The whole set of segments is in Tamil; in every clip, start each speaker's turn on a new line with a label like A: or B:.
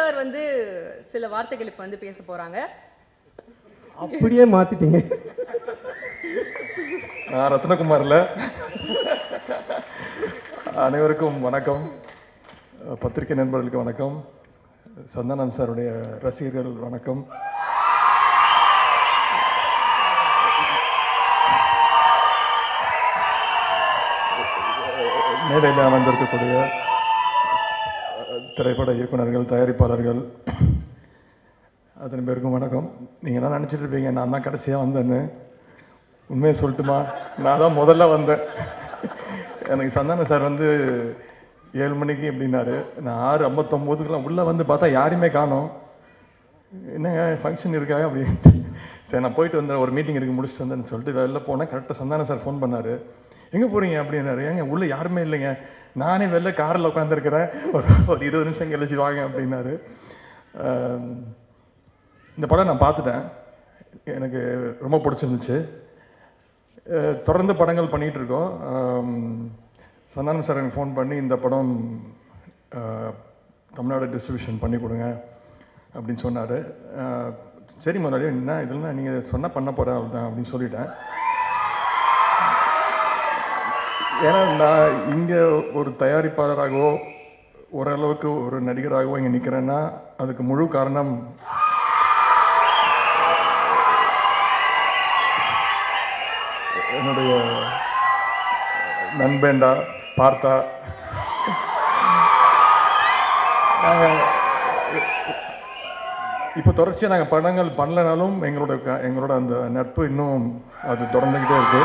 A: சார் வந்து சில வார்த்தைகள் இப்போ வந்து பேச போறாங்க
B: அப்படியே மாத்திட்டீங்க
C: நான் ரத்னகுமாரில் அனைவருக்கும் வணக்கம் பத்திரிகை நண்பர்களுக்கு வணக்கம் சந்தானம் சாருடைய ரசிகர்கள் வணக்கம் மேடையில் அமர்ந்திருக்கக்கூடிய திரைப்பட இயக்குனர்கள் தயாரிப்பாளர்கள் அத்தனை பேருக்கும் வணக்கம் நீங்கள் என்ன நினச்சிட்டு இருப்பீங்க நான் தான் கடைசியாக வந்தேன்னு உண்மையை சொல்லட்டுமா நான் தான் முதல்ல வந்தேன் எனக்கு சந்தானம் சார் வந்து ஏழு மணிக்கு எப்படின்னாரு நான் ஆறு ஐம்பத்தொம்போதுக்குலாம் உள்ளே வந்து பார்த்தா யாரையுமே காணோம் என்னங்க ஃபங்க்ஷன் இருக்கா அப்படின்னு சரி நான் போயிட்டு வந்தேன் ஒரு மீட்டிங் இருக்கு முடிச்சுட்டு வந்தேன்னு சொல்லிட்டு வெளில போனேன் கரெக்டாக சந்தானம் சார் ஃபோன் பண்ணார் எங்கே போகிறீங்க அப்படின்னாரு ஏங்க உள்ளே யாருமே இல்லைங்க நானே வெளில காரில் உட்காந்துருக்கிறேன் ஒரு ஒரு இருபது நிமிஷம் கழிச்சு வாங்க அப்படின்னாரு ஆம், இந்த படம் நான் பார்த்துட்டேன் எனக்கு ரொம்ப பிடிச்சிருந்துச்சு அஹ் தொடர்ந்து படங்கள் பண்ணிகிட்டு இருக்கோம் ஆம், சந்தானம் சார் எனக்கு ஃபோன் பண்ணி இந்த படம் அஹ், தமிழ்நாடு டிஸ்ட்ரிபியூஷன் பண்ணி கொடுங்க அப்படின்னு சொன்னார் சரி முதலாளி என்ன இதெல்லாம் நீங்கள் சொன்னால் பண்ண போகிறேன் அவ்வளோதான் அப்படின்னு சொல்லிட்டேன் ஏன்னா நான் இங்கே ஒரு தயாரிப்பாளராகவோ ஓரளவுக்கு ஒரு நடிகராகவோ இங்கே நிற்கிறேன்னா அதுக்கு முழு காரணம் என்னுடைய நண்பேண்டா பார்த்தா நாங்கள் இப்போ தொடர்ச்சியாக நாங்கள் படங்கள் பண்ணலனாலும் எங்களோட க- எங்களோட அந்த நட்பு இன்னும் அது தொடர்ந்துக்கிட்டே இருக்கு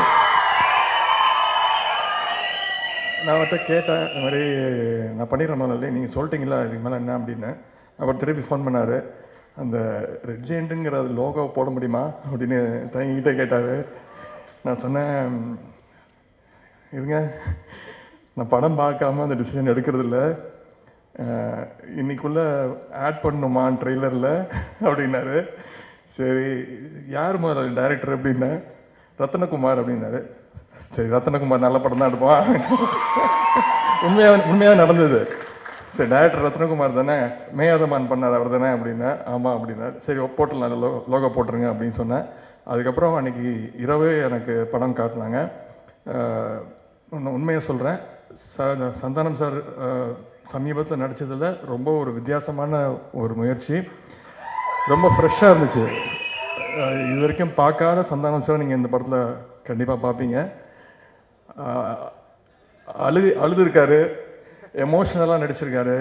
C: நான் அவர்கிட்ட கேட்டேன் இந்த மாதிரி நான் பண்ணிடுறேன் முதல்ல நீங்கள் சொல்லிட்டீங்களா இதுக்கு மேலே என்ன அப்படின்னு அவர் திருப்பி ஃபோன் பண்ணார் அந்த ரெட் ஜெயிண்ட்டுங்கிற அது லோகோ போட முடியுமா அப்படின்னு தயங்கிட்டே கேட்டார் நான் சொன்னேன் இருங்க நான் படம் பார்க்காம அந்த டிசிஷன் எடுக்கிறது இல்ல அஹ், இன்னைக்குள்ள ஆட் பண்ணணுமா ட்ரெய்லரில் அப்படின்னாரு சரி யார் முதல்ல டைரக்டர் அப்படின்னேன் ரத்னகுமார் அப்படின்னாரு சரி ரத்னகுமார் நல்ல படம் தான் எடுப்பான் உண்மையாக உண்மையாக நடந்தது சரி டைரக்டர் ரத்னகுமார் தானே மேயாதமான் பண்ணார் அவர் தானே அப்படின்னா ஆமாம் அப்படின்னாரு சரி போட்டுடலாம் லோ லோகோ போட்டுருங்க அப்படின்னு சொன்னேன் அதுக்கப்புறம் அன்னைக்கு இரவே எனக்கு படம் காட்டினாங்க அஹ், உண்மை- உண்மையை சொல்கிறேன் ச சந்தானம் சார் சமீபத்தில் நடித்ததில் ரொம்ப ஒரு வித்தியாசமான ஒரு முயற்சி ரொம்ப ஃப்ரெஷ்ஷாக இருந்துச்சு அஹ், இது வரைக்கும் பார்க்காத சந்தானம் சார் நீங்கள் இந்த படத்தில் கண்டிப்பாக பார்ப்பீங்க அஹ், அழுது அழுதுருக்காரு எமோஷ்னலாக நடிச்சிருக்காரு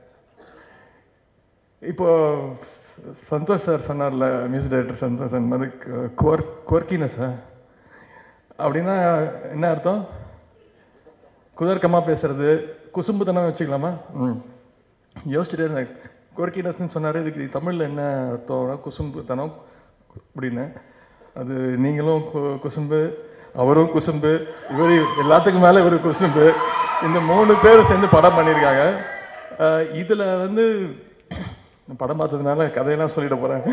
C: இப்போ சந்தோஷ் சார் சொன்னார்ல மியூசிக் டைரக்டர் சந்தோஷ் சார் இந்த மாதிரி குவர் குவர்க்கினஸா அப்படின்னா என்ன அர்த்தம் குதர்க்கமாக பேசுறது குசும்புத்தனம் வச்சுக்கலாமா ம் யோசிச்சுட்டே இருந்தேன் குவர்க்கினஸ்னு சொன்னார் இதுக்கு தமிழில் என்ன அர்த்தம் குசும்புத்தனம் அப்படின்னு அது நீங்களும் கு- குசும்பு அவரும் குசும்பு இவர் எல்லாத்துக்கும் மேலே இவர் குசும்பு இந்த மூணு பேரும் சேர்ந்து படம் பண்ணியிருக்காங்க இதில் வந்து நான் படம் பார்த்ததுனால கதையெல்லாம் சொல்லிட போகிறேன்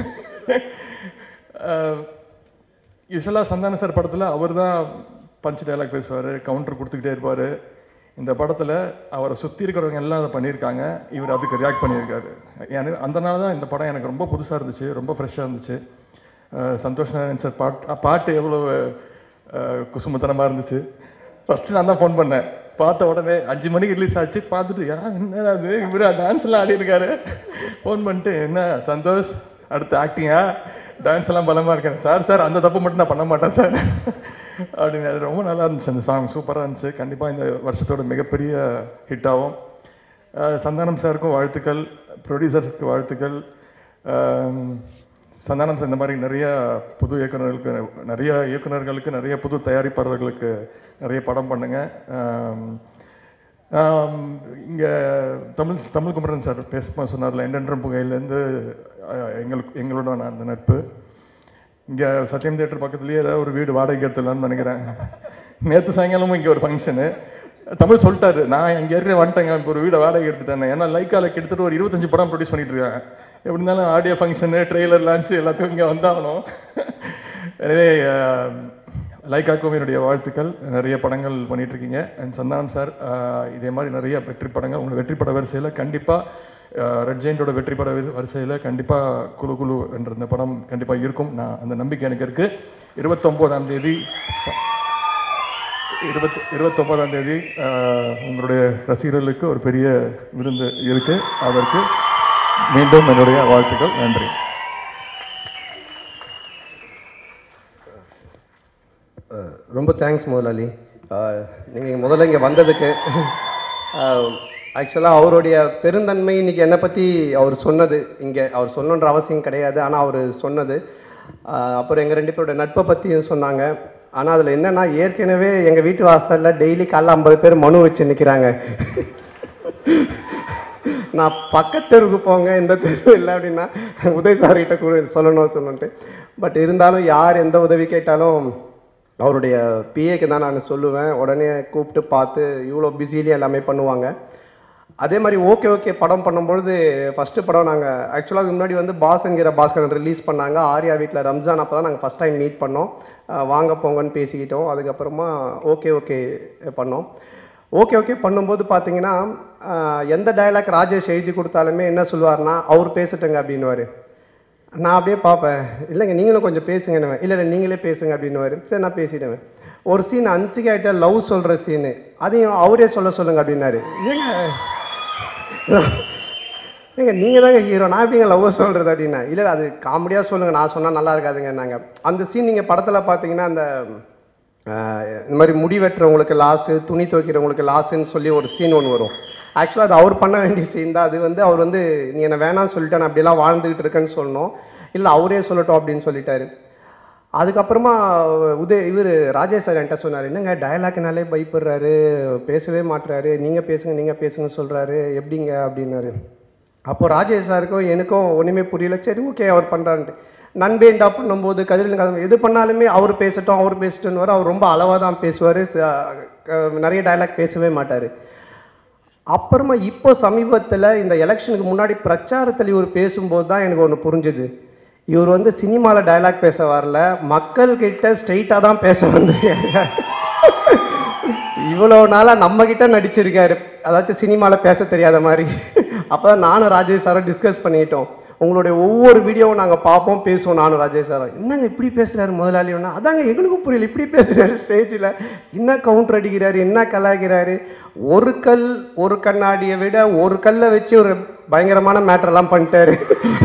C: யூஸ்வலாக சந்தான சார் படத்தில் அவர் தான் பஞ்ச் டைலாக் பேசுவார் கவுண்டர் கொடுத்துக்கிட்டே இருப்பார் இந்த படத்தில் அவரை சுற்றி இருக்கிறவங்க எல்லாம் அதை பண்ணியிருக்காங்க இவர் அதுக்கு ரியாக்ட் பண்ணியிருக்காரு எனக்கு அதனால தான் இந்த படம் எனக்கு ரொம்ப புதுசாக இருந்துச்சு ரொம்ப ஃப்ரெஷ்ஷாக இருந்துச்சு அஹ் சந்தோஷ் நாராயண் சார் பாட்டு பாட்டு எவ்வளோ அஹ், குசுமத்தனமாக இருந்துச்சு ஃபஸ்ட்டு நான் தான் ஃபோன் பண்ணேன் பார்த்த உடனே அஞ்சு மணிக்கு ரிலீஸ் ஆச்சு பார்த்துட்டு யா என்ன அது இவர் டான்ஸ்லாம் ஆடி இருக்காரு ஃபோன் பண்ணிட்டு என்ன சந்தோஷ் அடுத்து ஆக்டிங்கா டான்ஸ் எல்லாம் பலமாக இருக்கேன் சார் சார் அந்த தப்பு மட்டும் நான் பண்ண மாட்டேன் சார் அப்படின்னு ரொம்ப நல்லா இருந்துச்சு அந்த சாங் சூப்பராக இருந்துச்சு கண்டிப்பாக இந்த வருஷத்தோட மிகப்பெரிய ஹிட் ஆகும் அஹ் சந்தானம் சாருக்கும் வாழ்த்துக்கள் ப்ரொடியூசருக்கு வாழ்த்துக்கள் அஹ் சந்தானம் சார் இந்த மாதிரி நிறைய புது இயக்குனர்களுக்கு நிறைய இயக்குனர்களுக்கு நிறைய புது தயாரிப்பாளர்களுக்கு நிறைய படம் பண்ணுங்க இங்கே தமிழ் தமிழ் குமரன் சார் பேசும்போது சொன்னார்ல எண்டென்றும் புகையிலேருந்து எங்களுக்கு எங்களோட நான் அந்த நட்பு இங்கே சத்யம் தேட்டர் பக்கத்துலேயே ஏதாவது ஒரு வீடு வாடகைக்கு எடுத்துடலாம்னு நினைக்கிறேன் நேற்று சாயங்காலமும் இங்கே ஒரு ஃபங்க்ஷனு தமிழ் சொல்லிட்டாரு நான் இங்கே ஏற்கனவே வந்துட்டேங்க இப்போ ஒரு வீடை வாடகை எடுத்துட்டேன் ஏன்னா லைக்கால கிட்டத்தட்ட ஒரு இருபத்தஞ்சு படம் ப்ரொடியூஸ் பண்ணிட்டு இருக்காங்க எப்படி இருந்தாலும் ஆடியோ ஃபங்க்ஷனு ட்ரெய்லர் லான்ச்சு எல்லாத்துக்கும் இங்கே வந்தாகணும் எனவே அஹ், லைக்காக்கும் என்னுடைய வாழ்த்துக்கள் நிறைய படங்கள் பண்ணிட்டு இருக்கீங்க அண்ட் சந்தானம் சார் அஹ், இதே மாதிரி நிறைய வெற்றி படங்கள் உங்கள் வெற்றி பட வரிசையில் கண்டிப்பாக ரெட் ஜெயிண்டோட வெற்றி பட வரிசையில் கண்டிப்பாக குழு குழு என்ற இந்த படம் கண்டிப்பாக இருக்கும் நான் அந்த நம்பிக்கை எனக்கு இருக்குது இருபத்தொம்போதாம் தேதி இருபத்தி இருபத்தொம்போதாம் தேதி ஆஹ், உங்களுடைய ரசிகர்களுக்கு ஒரு பெரிய விருந்து இருக்கு அதற்கு மீண்டும் என்னுடைய வாழ்த்துக்கள் நன்றி
B: ரொம்ப தேங்க்ஸ் முதலாளி நீங்கள் முதல்ல இங்கே வந்ததுக்கு ஆக்சுவலாக அவருடைய பெருந்தன்மை இன்னைக்கு என்னை பற்றி அவர் சொன்னது இங்கே அவர் சொல்லணுன்ற அவசியம் கிடையாது ஆனால் அவர் சொன்னது ஆஹ் அப்புறம் எங்கள் ரெண்டு பேரோட நட்பை பற்றியும் சொன்னாங்க ஆனால் அதில் என்னென்னா ஏற்கனவே எங்கள் வீட்டு வாசலில் டெய்லி காலைல ஐம்பது பேர் மனு வச்சு நிற்கிறாங்க நான் பக்கத்து தெருவுக்கு போங்க இந்த தெருவு இல்லை அப்படின்னா உதய் சார்கிட்ட கூட சொல்லணும் சொல்லணுன்ட்டு பட் இருந்தாலும் யார் எந்த உதவி கேட்டாலும் அவருடைய பிஏக்கு தான் நான் சொல்லுவேன் உடனே கூப்பிட்டு பார்த்து இவ்வளோ பிஸிலேயே எல்லாமே பண்ணுவாங்க அதே மாதிரி ஓகே ஓகே படம் பண்ணும்பொழுது ஃபஸ்ட்டு படம் நாங்கள் ஆக்சுவலாக அதுக்கு முன்னாடி வந்து பாஸ்ங்கிற பாஸ்கரன் ரிலீஸ் பண்ணாங்க ஆர்யா வீட்டில் ரம்ஜான் அப்போ தான் நாங்கள் ஃபஸ்ட் டைம் மீட் பண்ணோம் அஹ் வாங்க போங்கன்னு பேசிக்கிட்டோம் அதுக்கப்புறமா ஓகே ஓகே பண்ணோம் ஓகே ஓகே பண்ணும்போது பார்த்தீங்கன்னா ஆஹ் எந்த டயலாக் ராஜேஷ் எழுதி கொடுத்தாலுமே என்ன சொல்லுவார்னா அவர் பேசட்டுங்க அப்படின்னுவாரு நான் அப்படியே பார்ப்பேன் இல்லைங்க நீங்களும் கொஞ்சம் பேசுங்கன்னு இல்லை இல்லை நீங்களே பேசுங்க அப்படின்னுவாரு சரி நான் பேசிடுவேன் ஒரு சீன் அன்சிகாயிட்ட லவ் சொல்கிற சீனு அதையும் அவரே சொல்ல சொல்லுங்க அப்படின்னாரு ஏங்க ஏங்க நீங்கள் தாங்க ஹீரோ நான் எப்படிங்க லவ் சொல்கிறது அப்படின்னா இல்லை அது காமெடியாக சொல்லுங்கள் நான் சொன்னால் நல்லா இருக்காதுங்க நாங்கள் அந்த சீன் நீங்கள் படத்தில் பார்த்தீங்கன்னா அந்த ஆஹ், இந்த மாதிரி முடி வெட்டுறவங்களுக்கு லாஸு துணி துவைக்கிறவங்களுக்கு லாஸுன்னு சொல்லி ஒரு சீன் ஒன்று வரும் ஆக்சுவலாக அது அவர் பண்ண வேண்டிய சீன் தான் அது வந்து அவர் வந்து நீ என்னை வேணாம்னு சொல்லிட்டு நான் அப்படியெல்லாம் வாழ்ந்துக்கிட்டு இருக்கேன்னு சொல்லணும் இல்லை அவரே சொல்லட்டும் அப்படின்னு சொல்லிட்டாரு அதுக்கப்புறமா உதய இவர் ராஜேஷ் சார் என்கிட்ட சொன்னார் என்னங்க டயலாக்னாலே பயப்படுறாரு பேசவே மாட்டுறாரு நீங்கள் பேசுங்க நீங்கள் பேசுங்க சொல்கிறாரு எப்படிங்க அப்படின்னாரு அப்போ ராஜேஷ் சாருக்கும் எனக்கும் ஒன்றுமே புரியல சரி ஓகே அவர் பண்ணுறான்ட்டு நண்பேண்டா பண்ணும்போது கதிரில் கதை எது பண்ணாலுமே அவர் பேசட்டும் அவர் பேசட்டுன்னு வர அவர் ரொம்ப அளவாக தான் பேசுவார் நிறைய டயலாக் பேசவே மாட்டார் அப்புறமா இப்போ சமீபத்தில் இந்த எலெக்ஷனுக்கு முன்னாடி பிரச்சாரத்தில் இவர் பேசும்போது தான் எனக்கு ஒன்று புரிஞ்சுது இவர் வந்து சினிமாவில் டயலாக் பேச வரல மக்கள்கிட்ட ஸ்ட்ரெயிட்டாக தான் பேச வந்திருக்காரு இவ்வளோ நாளாக நம்மக்கிட்ட நடிச்சிருக்காரு அதாச்சும் சினிமாவில் பேச தெரியாத மாதிரி அப்போ தான் நானும் ராஜேஷ் சாரும் டிஸ்கஸ் பண்ணிட்டோம் உங்களுடைய ஒவ்வொரு வீடியோவும் நாங்கள் பார்ப்போம் பேசுவோம் நானும் ராஜேஷ் சாரும் என்னங்க இப்படி பேசுகிறாரு முதலாளின்னா அதாங்க எங்களுக்கும் புரியல இப்படி பேசுகிறாரு ஸ்டேஜில் என்ன கவுண்டர் அடிக்கிறாரு என்ன கலாய்க்கிறாரு ஒரு கல் ஒரு கண்ணாடியை விட ஒரு கல்லை வச்சு ஒரு பயங்கரமான மேட்டரெல்லாம் பண்ணிட்டாரு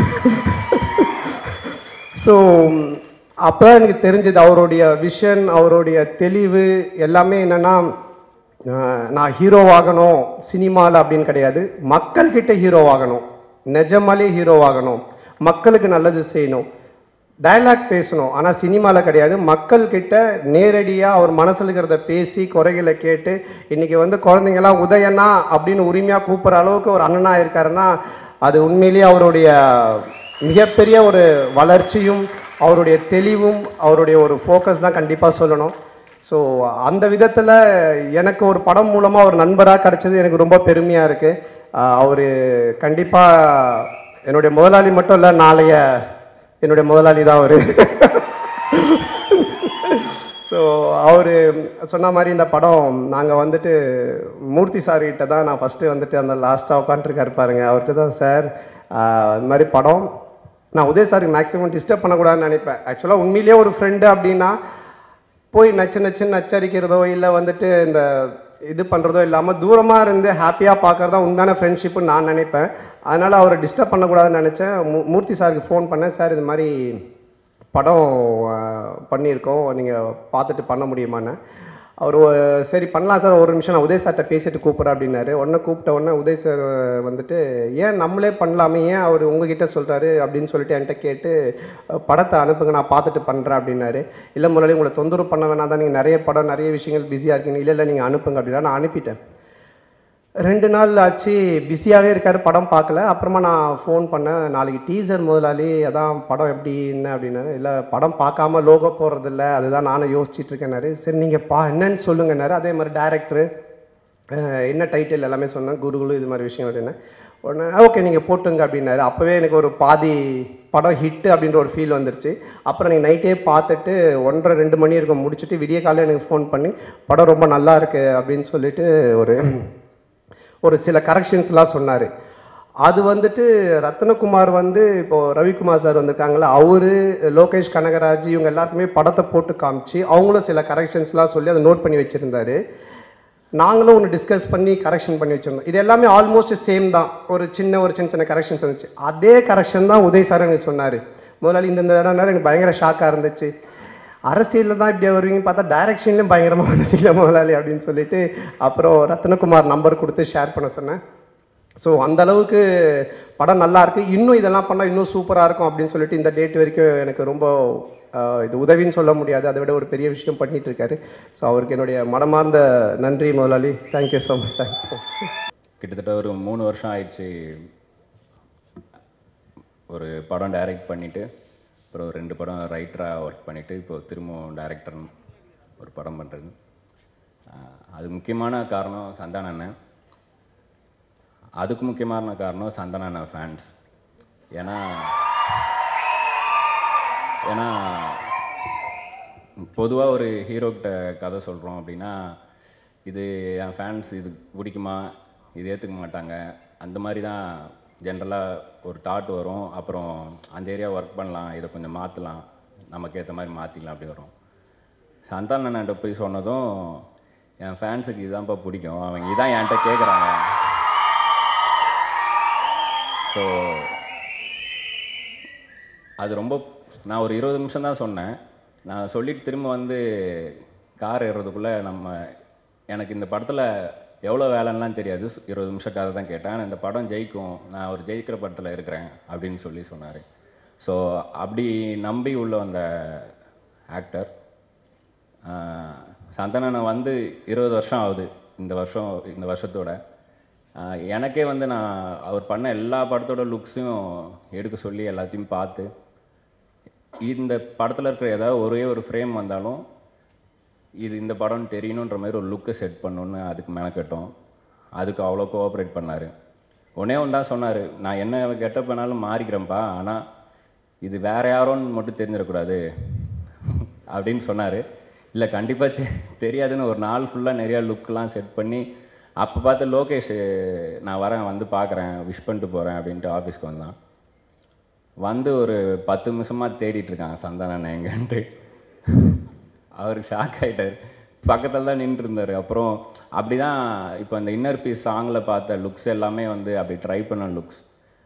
B: ஸோ அப்போ தான் எனக்கு தெரிஞ்சது அவருடைய விஷன் அவருடைய தெளிவு எல்லாமே என்னென்னா நான் ஹீரோவாகணும் சினிமாவில் அப்படின்னு கிடையாது மக்கள்கிட்ட ஹீரோவாகணும் நிஜமாலே ஹீரோவாகணும் மக்களுக்கு நல்லது செய்யணும் டயலாக் பேசணும் ஆனால் சினிமாவில் கிடையாது மக்கள்கிட்ட நேரடியாக அவர் மனசில் இருக்கிறத பேசி குறைகளை கேட்டு இன்றைக்கி வந்து குழந்தைங்களாம் உதயண்ணா அப்படின்னு உரிமையாக கூப்பிட்ற அளவுக்கு ஒரு அண்ணனாக இருக்காருன்னா அது உண்மையிலேயே அவருடைய மிகப்பெரிய ஒரு வளர்ச்சியும் அவருடைய தெளிவும் அவருடைய ஒரு ஃபோக்கஸ் தான் கண்டிப்பாக சொல்லணும் ஸோ அந்த விதத்தில் எனக்கு ஒரு படம் மூலமாக ஒரு நண்பராக கிடைச்சது எனக்கு ரொம்ப பெருமையாக இருக்குது அவர் கண்டிப்பாக என்னுடைய முதலாளி மட்டும் இல்லை நாளைய என்னுடைய முதலாளி தான் அவர் ஸோ அவர் சொன்ன மாதிரி இந்த படம் நாங்கள் வந்துட்டு மூர்த்தி சார்கிட்ட தான் நான் ஃபஸ்ட்டு வந்துட்டு அந்த லாஸ்ட்டாக உட்காந்துருக்காரு பாருங்க அவர்கிட்ட தான் சார் இந்த மாதிரி படம் நான் உதய சாருக்கு மேக்ஸிமம் டிஸ்டர்ப் பண்ணக்கூடாதுன்னு நினைப்பேன் ஆக்சுவலாக உண்மையிலேயே ஒரு ஃப்ரெண்டு அப்படின்னா போய் நச்சு நச்சுன்னு நச்சரிக்கிறதோ இல்லை வந்துட்டு இந்த இது பண்ணுறதோ இல்லாமல் தூரமாக இருந்து ஹாப்பியாக பார்க்குறது தான் உண்மையான ஃப்ரெண்ட்ஷிப்புன்னு நான் நினைப்பேன் அதனால் அவரை டிஸ்டர்ப் பண்ணக்கூடாதுன்னு நினச்சேன் மூ மூர்த்தி சாருக்கு ஃபோன் பண்ணேன் சார் இது மாதிரி படம் அஹ், பண்ணியிருக்கோம் நீங்கள் பார்த்துட்டு பண்ண முடியுமான்னு அவர் ஒ- சரி பண்ணலாம் சார் ஒரு நிமிஷம் நான் உதய் சார்கிட்ட பேசிட்டு கூப்பிட்றேன் அப்படின்னாரு உடனே கூப்பிட்ட உடனே உதய் சார் வந்துட்டு ஏன் நம்மளே பண்ணலாமே ஏன் அவர் உங்ககிட்ட சொல்கிறாரு அப்படின்னு சொல்லிட்டு என்கிட்ட கேட்டு அஹ், படத்தை அனுப்புங்க நான் பார்த்துட்டு பண்ணுறேன் அப்படின்னாரு இல்லை முதலாளி உங்களை தொந்தரவு பண்ண வேணாம் தான் நீங்கள் நிறைய படம் நிறைய விஷயங்கள் பிஸியாக இருக்கீங்க இல்லை இல்லை நீங்கள் அனுப்புங்க அப்படின்னா நான் அனுப்பிட்டேன் ரெண்டு நாள் ஆச்சு பிஸியாகவே இருக்கார் படம் பார்க்கல அப்புறமா நான் ஃபோன் பண்ணேன் நாளைக்கு டீசர் முதலாளி அதான் படம் எப்படி என்ன அப்படின்னாரு இல்லை படம் பார்க்காம லோகோ போடுறதில்ல அதுதான் நானும் யோசிச்சுட்டு இருக்கேன்னாரு சரி நீங்கள் பா என்னன்னு சொல்லுங்கன்னாரு அதே மாதிரி டேரக்டரு என்ன டைட்டில் எல்லாமே சொன்னேன் குரு குரு இது மாதிரி விஷயம் அப்படின்னா உடனே ஓகே நீங்கள் போட்டுங்க அப்படின்னாரு அப்போவே எனக்கு ஒரு பாதி படம் ஹிட்டு அப்படின்ற ஒரு ஃபீல் வந்துருச்சு அப்புறம் நீங்கள் நைட்டே பார்த்துட்டு ஒன்றரை ரெண்டு மணி இருக்கும் முடிச்சுட்டு விடிய காலையில் எனக்கு ஃபோன் பண்ணி படம் ரொம்ப நல்லா இருக்கு அப்படின்னு சொல்லிட்டு ஒரு ஒரு சில கரெக்ஷன்ஸ்லாம் சொன்னார் அது வந்துட்டு ரத்னகுமார் வந்து இப்போ ரவிக்குமார் சார் வந்திருக்காங்கல்ல அவரு லோகேஷ் கனகராஜ் இவங்க எல்லாருக்குமே படத்தை போட்டு காமிச்சு அவங்களும் சில கரெக்ஷன்ஸ்லாம் சொல்லி அதை நோட் பண்ணி வச்சுருந்தாரு நாங்களும் ஒன்று டிஸ்கஸ் பண்ணி கரெக்ஷன் பண்ணி வச்சுருந்தோம் இது எல்லாமே ஆல்மோஸ்ட் சேம் தான் ஒரு சின்ன ஒரு சின்ன சின்ன கரெக்ஷன்ஸ் இருந்துச்சு அதே கரெக்ஷன் தான் உதய் சார் எனக்கு சொன்னார் முதலாளி இந்த இந்த இடம் எனக்கு பயங்கர ஷாக்காக இருந்துச்சு அரசியலில் தான் இப்படி வருவீங்கன்னு பார்த்தா டைரக்ஷன்லேயும் பயங்கரமாக வந்துட்டீங்க முதலாளி அப்படின்னு சொல்லிட்டு அப்புறம் ரத்னகுமார் நம்பர் கொடுத்து ஷேர் பண்ண சொன்னேன் ஸோ அந்த அளவுக்கு படம் நல்லா இருக்கு இன்னும் இதெல்லாம் பண்ணால் இன்னும் சூப்பராக இருக்கும் அப்படின்னு சொல்லிட்டு இந்த டேட் வரைக்கும் எனக்கு ரொம்ப ஆஹ், இது உதவின்னு சொல்ல முடியாது அதை விட ஒரு பெரிய விஷயம் பண்ணிட்டு இருக்காரு ஸோ அவருக்கு என்னுடைய மனமார்ந்த நன்றி முதலாளி தேங்க்யூ ஸோ மச் தேங்க்ஸ்
D: கிட்டத்தட்ட ஒரு மூணு வருஷம் ஆயிடுச்சு ஒரு படம் டைரக்ட் பண்ணிவிட்டு அப்புறம் ரெண்டு படம் ரைட்டராக ஒர்க் பண்ணிவிட்டு இப்போ திரும்பவும் டைரக்டர் ஒரு படம் பண்ணுறது அது முக்கியமான காரணம் சந்தான அண்ணன் அதுக்கு முக்கியமான காரணம் சந்தான அண்ணன் ஃபேன்ஸ் ஏன்னா ஏன்னா பொதுவாக ஒரு ஹீரோக்கிட்ட கதை சொல்கிறோம் அப்படின்னா இது என் ஃபேன்ஸ் இது பிடிக்குமா இது ஏற்றுக்க மாட்டாங்க அந்த மாதிரி தான் ஜென்ரலாக ஒரு தாட் வரும் அப்புறம் அந்த ஏரியா ஒர்க் பண்ணலாம் இதை கொஞ்சம் மாற்றலாம் நமக்கு ஏற்ற மாதிரி மாற்றிக்கலாம் அப்படி வரும் சந்தான அண்ணன்ட்ட போய் சொன்னதும் என் ஃபேன்ஸுக்கு இதுதான்ப்பா பிடிக்கும் அவங்க இதான் என்கிட்ட கேட்குறாங்க ஸோ அது ரொம்ப நான் ஒரு இருபது நிமிஷம் தான் சொன்னேன் நான் சொல்லிட்டு திரும்ப வந்து கார் ஏறுறதுக்குள்ளே நம்ம எனக்கு இந்த படத்தில் எவ்வளோ வேலைன்னெலாம் தெரியாது இருபது நிமிஷம் கதை தான் கேட்டேன் ஆனா இந்த படம் ஜெயிக்கும் நான் ஒரு ஜெயிக்கிற படத்தில் இருக்கிறேன் அப்படின்னு சொல்லி சொன்னார் ஸோ அப்படி நம்பி உள்ள வந்த ஆக்டர் சந்தனனை வந்து இருபது வருஷம் ஆகுது இந்த வருஷம் இந்த வருஷத்தோட ஆஹ் எனக்கே வந்து நான் அவர் பண்ண எல்லா படத்தோட லுக்ஸையும் எடுக்க சொல்லி எல்லாத்தையும் பார்த்து இந்த படத்தில் இருக்கிற ஏதாவது ஒரே ஒரு ஃப்ரேம் வந்தாலும் இது இந்த படம் தெரியணுன்ற மாதிரி ஒரு லுக்கை செட் பண்ணணுன்னு அதுக்கு மெனக்கட்டோம் அதுக்கு அவ்வளோ கோஆப்ரேட் பண்ணார் ஒன்றே ஒன்று தான் சொன்னார் நான் என்ன கெட்டப் பண்ணாலும் மாறிக்கிறேன்ப்பா ஆனால் இது வேற யாரோன்னு மட்டும் தெரிஞ்சிடக்கூடாது அப்படின்னு சொன்னார் இல்லை கண்டிப்பாக தெ தெரியாதுன்னு ஒரு நாள் ஃபுல்லாக நிறையா லுக்கெலாம் செட் பண்ணி அப்போ பார்த்து லோகேஷ் நான் வரேன் வந்து பார்க்குறேன் விஷ் பண்ணிட்டு போகிறேன் அப்படின்ட்டு ஆஃபீஸ்க்கு வந்தான் வந்து ஒரு பத்து நிமிஷமாக தேடிட்டு இருக்காங்க சந்தானன் எங்கன்ட்டு அவருக்கு ஷாக் ஆகிட்டார் பக்கத்தில் தான் நின்றுட்டு இருந்தார் அப்புறம் அப்படி தான் இப்போ அந்த இன்னர் பீஸ் சாங்கில் பார்த்த லுக்ஸ் எல்லாமே வந்து அப்படி ட்ரை பண்ண லுக்ஸ்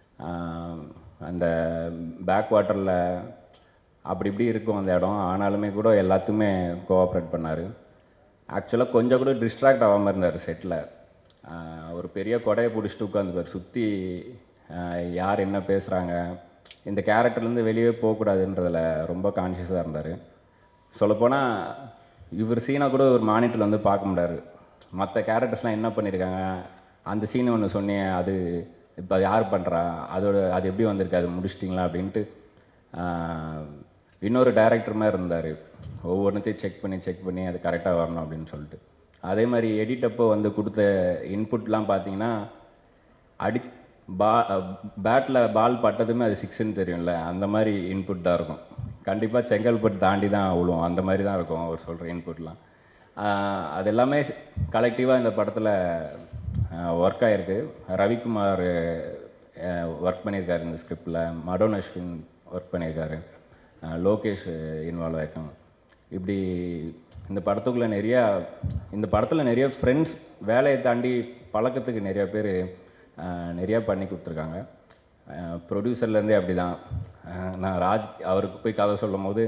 D: அந்த பேக் வாட்டரில் அப்படி இப்படி இருக்கும் அந்த இடம் ஆனாலுமே கூட எல்லாத்துக்குமே கோஆப்ரேட் பண்ணார் ஆக்சுவலாக கொஞ்சம் கூட டிஸ்ட்ராக்ட் ஆகாமல் இருந்தார் செட்டில் ஒரு பெரிய கொடையை பிடிச்சிட்டு உட்காந்துப்பார் சுற்றி யார் என்ன பேசுகிறாங்க இந்த கேரக்டர்லேருந்து வெளியே போகக்கூடாதுன்றதில் ரொம்ப கான்ஷியஸாக இருந்தார் சொல்லப்போனால் இவர் சீனை கூட ஒரு மானிட்டரில் வந்து பார்க்க முடியாது மற்ற கேரக்டர்ஸ்லாம் என்ன பண்ணியிருக்காங்க அந்த சீன் ஒன்று சொன்னேன் அது இப்போ யார் பண்ணுறா அதோட அது எப்படி வந்திருக்கு அது முடிச்சிட்டிங்களா அப்படின்ட்டு ஆஹ், இன்னொரு டைரக்டர் மாதிரி இருந்தார் ஒவ்வொன்றத்தையும் செக் பண்ணி செக் பண்ணி அது கரெக்டாக வரணும் அப்படின்னு சொல்லிட்டு அதே மாதிரி எடிட் அப்போ வந்து கொடுத்த இன்புட்லாம் பார்த்தீங்கன்னா அடி பா பேட்டில் பால் பட்டதுமே அது சிக்ஸ்ன்னு தெரியும்ல அந்த மாதிரி இன்புட் தான் இருக்கும் கண்டிப்பாக செங்கல்பட்டு தாண்டி தான் விழுவும் அந்த மாதிரி தான் இருக்கும் அவர் சொல்கிற இன்புட்லாம் ஆஹ் அது எல்லாமே கலெக்டிவாக இந்த படத்தில் ஒர்க் ஆகிருக்கு ரவிக்குமார் ஒர்க் பண்ணியிருக்காரு இந்த ஸ்கிரிப்டில் மடோன் அஸ்வின் ஒர்க் பண்ணியிருக்காரு ஆஹ் லோகேஷ் இன்வால்வ் ஆயிருக்காங்க இப்படி இந்த படத்துக்குள்ளே நிறையா இந்த படத்தில் நிறைய ஃப்ரெண்ட்ஸ் வேலையை தாண்டி பழக்கத்துக்கு நிறைய பேர் நிறையா பண்ணி கொடுத்துருக்காங்க ப்ரொடியூசர்லேருந்தே அப்படி தான் நான் ராஜ் அவருக்கு போய் கதை சொல்லும் போது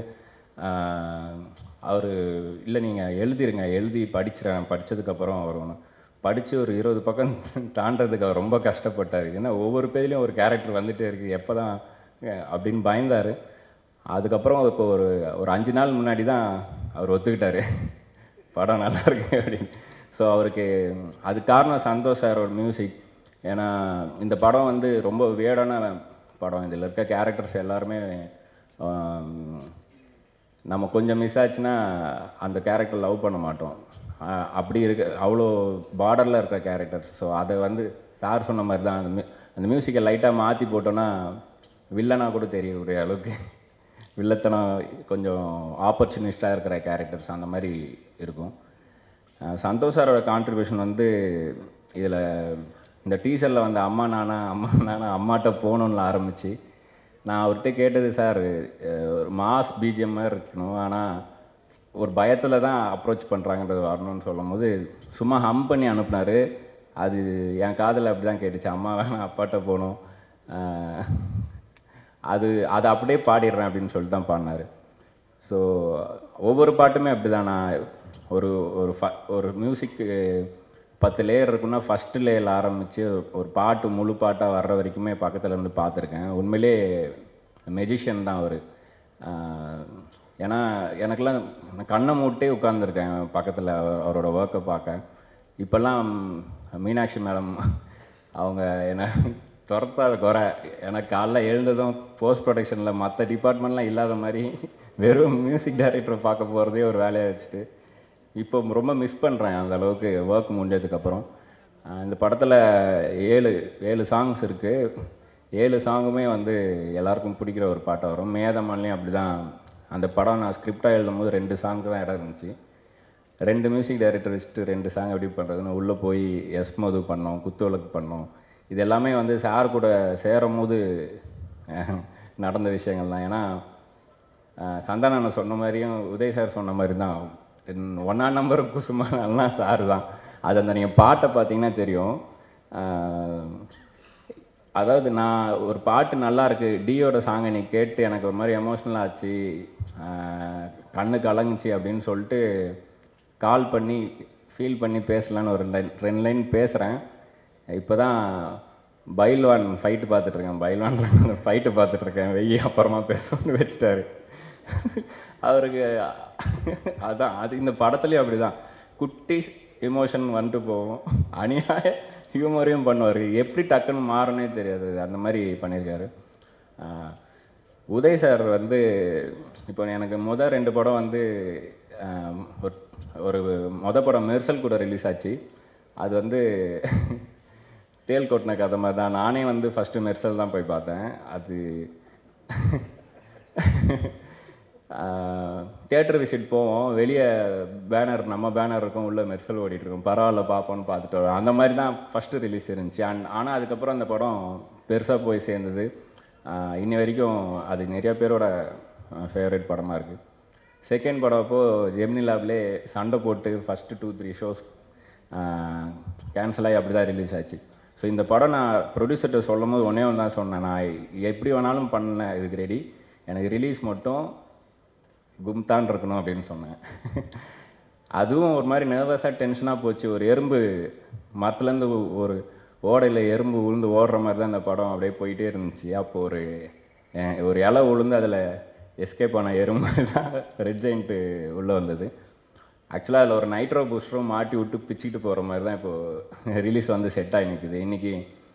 D: அவர் இல்லை நீங்கள் எழுதிருங்க எழுதி படிச்சிடறேன் படித்ததுக்கப்புறம் வருவோம் படித்து ஒரு இருபது பக்கம் தாண்டறதுக்கு அவர் ரொம்ப கஷ்டப்பட்டார் ஏன்னா ஒவ்வொரு பேஜ்லேயும் ஒரு கேரக்டர் வந்துட்டே இருக்குது எப்போ தான் அப்படின்னு பயந்தார் அதுக்கப்புறம் இப்போ ஒரு ஒரு அஞ்சு நாள் முன்னாடி தான் அவர் ஒத்துக்கிட்டாரு படம் நல்லா இருக்கு அப்படின்னு ஸோ அவருக்கு அது காரணம் சந்தோஷ் சாரோட மியூசிக் ஏன்னா இந்த படம் வந்து ரொம்ப வேடான படம் இதில் இருக்க கேரக்டர்ஸ் எல்லாருமே ஆம், நம்ம கொஞ்சம் மிஸ் ஆச்சுன்னா அந்த கேரக்டர் லவ் பண்ண மாட்டோம் அஹ் அப்படி இருக்க அவ்வளோ பார்டரில் இருக்கிற கேரக்டர்ஸ் ஸோ அதை வந்து சார் சொன்ன மாதிரி தான் அந்த மியூ அந்த மியூசிக்கை லைட்டாக மாற்றி போட்டோன்னா வில்லனா கூட தெரியக்கூடிய அளவுக்கு வில்லத்தனம் கொஞ்சம் ஆப்பர்ச்சுனிஸ்டாக இருக்கிற கேரக்டர்ஸ் அந்த மாதிரி இருக்கும் அஹ் சந்தோஷ் சாரோட கான்ட்ரிபியூஷன் வந்து இதில் இந்த டீசரில் வந்து அம்மா நானா அம்மா நானா அம்மாட்ட போகணுன்னு ஆரம்பிச்சு நான் அவர்கிட்ட கேட்டது சார் ஒரு மாஸ் பிஜிஎம் மாதிரி இருக்கணும் ஆனால் ஒரு பயத்தில் தான் அப்ரோச் பண்ணுறாங்கன்றது வரணும்னு சொல்லும் போது சும்மா ஹம் பண்ணி அனுப்புனாரு அது என் காதில் அப்படி தான் கேட்டுச்சு அம்மா வேணாம் அப்பாட்ட போகணும் ஆஹ் அது அதை அப்படியே பாடிடுறேன் அப்படின்னு சொல்லிட்டு தான் பாடினாரு ஸோ ஒவ்வொரு பாட்டுமே அப்படி தான் நான் ஒரு ஒரு ஃப ஒரு மியூசிக்கு பத்து லேயர் இருக்குன்னா ஃபஸ்ட்டு லேயரில் ஆரம்பித்து ஒரு பாட்டு முழு பாட்டாக வர்ற வரைக்குமே பக்கத்தில் இருந்து பார்த்துருக்கேன் உண்மையிலே மெஜிஷியன் தான் அவர் ஏன்னா எனக்கெல்லாம் நான் கண்ணை மூட்டே உட்காந்துருக்கேன் பக்கத்தில் அவரோட ஒர்க்கை பார்க்க இப்போல்லாம் மீனாட்சி மேடம் அவங்க என்ன துரத்தாத குறை எனக்கு காலைல எழுந்ததும் போஸ்ட் ப்ரொடக்ஷனில் மற்ற டிபார்ட்மெண்ட்லாம் இல்லாத மாதிரி வெறும் மியூசிக் டைரக்டரை பார்க்க போகிறதே ஒரு வேலையை வச்சுட்டு இப்போ ரொம்ப மிஸ் பண்ணுறேன் அந்த அளவுக்கு ஒர்க் முடிஞ்சதுக்கப்புறம் ஆஹ் இந்த படத்தில் ஏழு ஏழு சாங்ஸ் இருக்குது ஏழு சாங்குமே வந்து எல்லாருக்கும் பிடிக்கிற ஒரு பாட்டாக வரும் மேதமல்லையும் அப்படி தான் அந்த படம் நான் ஸ்கிரிப்டாக எழுதும் போது ரெண்டு சாங்க்கு தான் இடம் இருந்துச்சு ரெண்டு மியூசிக் டைரக்டர் வச்சுட்டு ரெண்டு சாங் எப்படி பண்ணுறதுன்னு உள்ளே போய் எஸ் மது பண்ணோம் குத்துவிளக்கு பண்ணோம் இது எல்லாமே வந்து சார் கூட சேரும் போது அஹ், நடந்த விஷயங்கள் தான் ஏன்னா அஹ், சந்தானம் அண்ணன் சொன்ன மாதிரியும் உதய் சார் சொன்ன மாதிரி தான் ஒன்றா நம்பர் குசுமா எல்லாம் சார் தான் அது அந்த நீங்கள் பாட்டை பார்த்தீங்கன்னா தெரியும் அஹ், அதாவது நான் ஒரு பாட்டு நல்லா இருக்கு டியோட சாங்கை நீ கேட்டு எனக்கு ஒரு மாதிரி எமோஷ்னல் ஆச்சு ஆஹ் கண்ணு கலங்குச்சு அப்படின்னு சொல்லிட்டு கால் பண்ணி ஃபீல் பண்ணி பேசலான்னு ஒரு லைன் ரெண்டு லைன் பேசுகிறேன் இப்போ தான் பைல்வான் ஃபைட்டு பார்த்துட்ருக்கேன் பைல்வான் ஃபைட்டு பார்த்துட்ருக்கேன் வெய்ய அப்புறமா பேசணும்னு வச்சுட்டாரு அவருக்கு அதான் அது இந்த படத்துலேயும் அப்படி தான் குட்டி எமோஷன் வந்துட்டு போகும் அநியாய ஹியூமரையும் பண்ணுவார் எப்படி டக்குன்னு மாறனே தெரியாது அந்த மாதிரி பண்ணியிருக்காரு ஆஹ் உதய் சார் வந்து இப்போ எனக்கு முத ரெண்டு படம் வந்து ஆஹ் ஒரு- ஒரு மொத படம் மெர்சல் கூட ரிலீஸ் ஆச்சு அது வந்து தேல் கொட்டின கதை மாதிரி தான் நானே வந்து ஃபஸ்ட்டு மெர்சல் தான் போய் பார்த்தேன் அது தியேட்டர் விசிட் போவோம் வெளியே பேனர் நம்ம பேனர் இருக்கும் உள்ள மெர்சல் ஓடிட்டு இருக்கும் பரவாயில்ல பார்ப்போம்னு பார்த்துட்டு வரோம் அந்த மாதிரி தான் ஃபஸ்ட்டு ரிலீஸ் இருந்துச்சு அண்ட் ஆனால் அதுக்கப்புறம் அந்த படம் பெருசாக போய் சேர்ந்தது ஆஹ் இன்னி வரைக்கும் அது நிறைய பேரோட ஃபேவரட் படமாக இருக்குது செகண்ட் படம் அப்போது ஜெமினி லேப்லே சண்டை போட்டு first two three shows cancel ஆகி அப்படி தான் ரிலீஸ் ஆச்சு ஸோ இந்த படம் நான் ப்ரொடியூசர்கிட்ட சொல்லும் போது ஒன்றே ஒன்று தான் சொன்னேன் நான் எப்படி வேணாலும் பண்ண இதுக்கு ரெடி எனக்கு ரிலீஸ் மட்டும் கும்தான் இருக்கணும் அப்படின்னு சொன்னேன் அதுவும் ஒரு மாதிரி நர்வஸாக டென்ஷனாக போச்சு ஒரு எறும்பு மரத்துலேருந்து ஒரு ஓடையில் எறும்பு உளுந்து ஓடுற மாதிரி தான் அந்த படம் அப்படியே போயிட்டே இருந்துச்சு அப்போ ஒரு அஹ், ஒரு இலை உளுந்து அதில் எஸ்கேப் ஆன எறும்பு தான் ரெட் ஜெயிண்ட்டு உள்ளே வந்தது ஆக்சுவலாக அதில் ஒரு நைட்ரோ பூஸ்டரும் மாட்டி விட்டு பிச்சுக்கிட்டு போகிற மாதிரி தான் இப்போது ரிலீஸ் வந்து செட் ஆகி நிற்குது இன்றைக்கி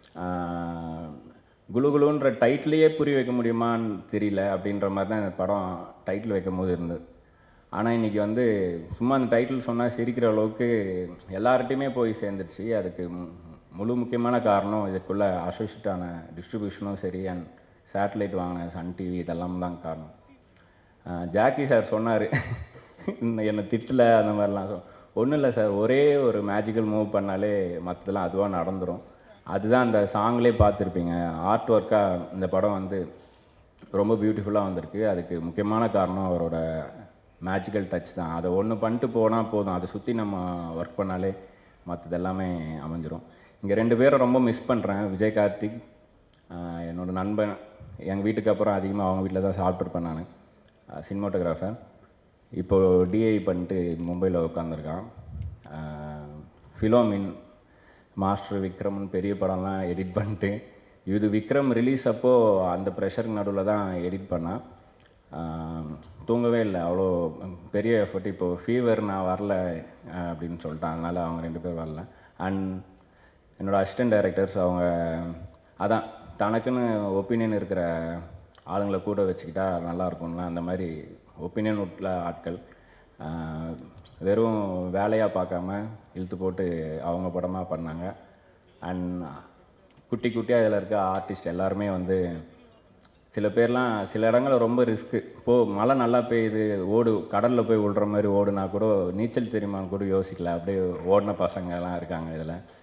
D: குலு குலுன்ற டைட்டிலையே புரிய வைக்க முடியுமான்னு தெரியல அப்படின்ற மாதிரி தான் இந்த படம் டைட்டில் வைக்கும் போது இருந்தது ஆனால் இன்றைக்கி வந்து சும்மா அந்த டைட்டில் சொன்னால் சிரிக்கிற அளவுக்கு எல்லார்ட்டையுமே போய் சேர்ந்துருச்சு அதுக்கு மு- முழு முக்கியமான காரணம் இதுக்குள்ளே அசோசியேட்டான டிஸ்ட்ரிபியூஷனும் சரி அண்ட் சேட்டலைட் வாங்கின சன் டிவி இதெல்லாம் தான் காரணம் ஆஹ் ஜாக்கி சார் சொன்னார் என்னை திட்டல அந்த மாதிரிலாம் சொ ஒன்றும் இல்லை சார் ஒரே ஒரு மேஜிக்கல் மூவ் பண்ணாலே மற்றதெல்லாம் அதுவாக நடந்துரும் அதுதான் அந்த சாங்லேயே பார்த்துருப்பீங்க ஆர்ட் ஒர்க்காக இந்த படம் வந்து ரொம்ப பியூட்டிஃபுல்லாக வந்திருக்கு அதுக்கு முக்கியமான காரணம் அவரோட மேஜிக்கல் டச் தான் அதை ஒன்று பண்ணிட்டு போனால் போதும் அதை சுற்றி நம்ம ஒர்க் பண்ணாலே மற்றது எல்லாமே அமைஞ்சிரும் இங்கே ரெண்டு பேரும் ரொம்ப மிஸ் பண்ணுறேன் விஜய் கார்த்திக் ஆஹ் என்னோட நண்பன் எங்கள் வீட்டுக்கு அப்புறம் அதிகமாக அவங்க வீட்டில் தான் சாப்பிட்ருப்பேன் நான் சினிமாட்டோகிராஃபர் இப்போது டிஐ பண்ணிட்டு மும்பையில் உட்காந்துருக்கான் ஃபிலோமின் மாஸ்டர் விக்ரம்னு பெரிய படம்லாம் எடிட் பண்ணிட்டு இது விக்ரம் ரிலீஸ் அப்போது அந்த ப்ரெஷருக்கு நடுவில் தான் எடிட் பண்ணேன் ஆஹ் தூங்கவே இல்லை அவ்வளோ பெரிய எஃபர்ட் இப்போது ஃபீவர் நான் வரல ஆஹ் அப்படின்னு சொல்லிட்டேன் அதனால் அவங்க ரெண்டு பேர் வரல அண்ட் என்னோடய அசிஸ்டன்ட் டைரக்டர்ஸ் அவங்க அதான் தனக்குன்னு ஒப்பீனியன் இருக்கிற ஆளுங்களை கூட வச்சுக்கிட்டா நல்லா இருக்கும்ல அந்த மாதிரி ஒப்பீனியன் உள்ள ஆட்கள் ஆஹ் வெறும் வேலையாக பார்க்காம இழுத்து போட்டு அவங்க படமாக பண்ணாங்க அண்ட் குட்டி குட்டியாக இதில் இருக்க ஆர்டிஸ்ட் எல்லாருமே வந்து சில பேர்லாம் சில இடங்கள்ல ரொம்ப ரிஸ்க்கு போ மழை நல்லா பெய்யுது ஓடு கடலில் போய் விழுற மாதிரி ஓடுனா கூட நீச்சல் தெரியுமான்னு கூட யோசிக்கல அப்படியே ஓடின பசங்கலாம் இருக்காங்க இதில்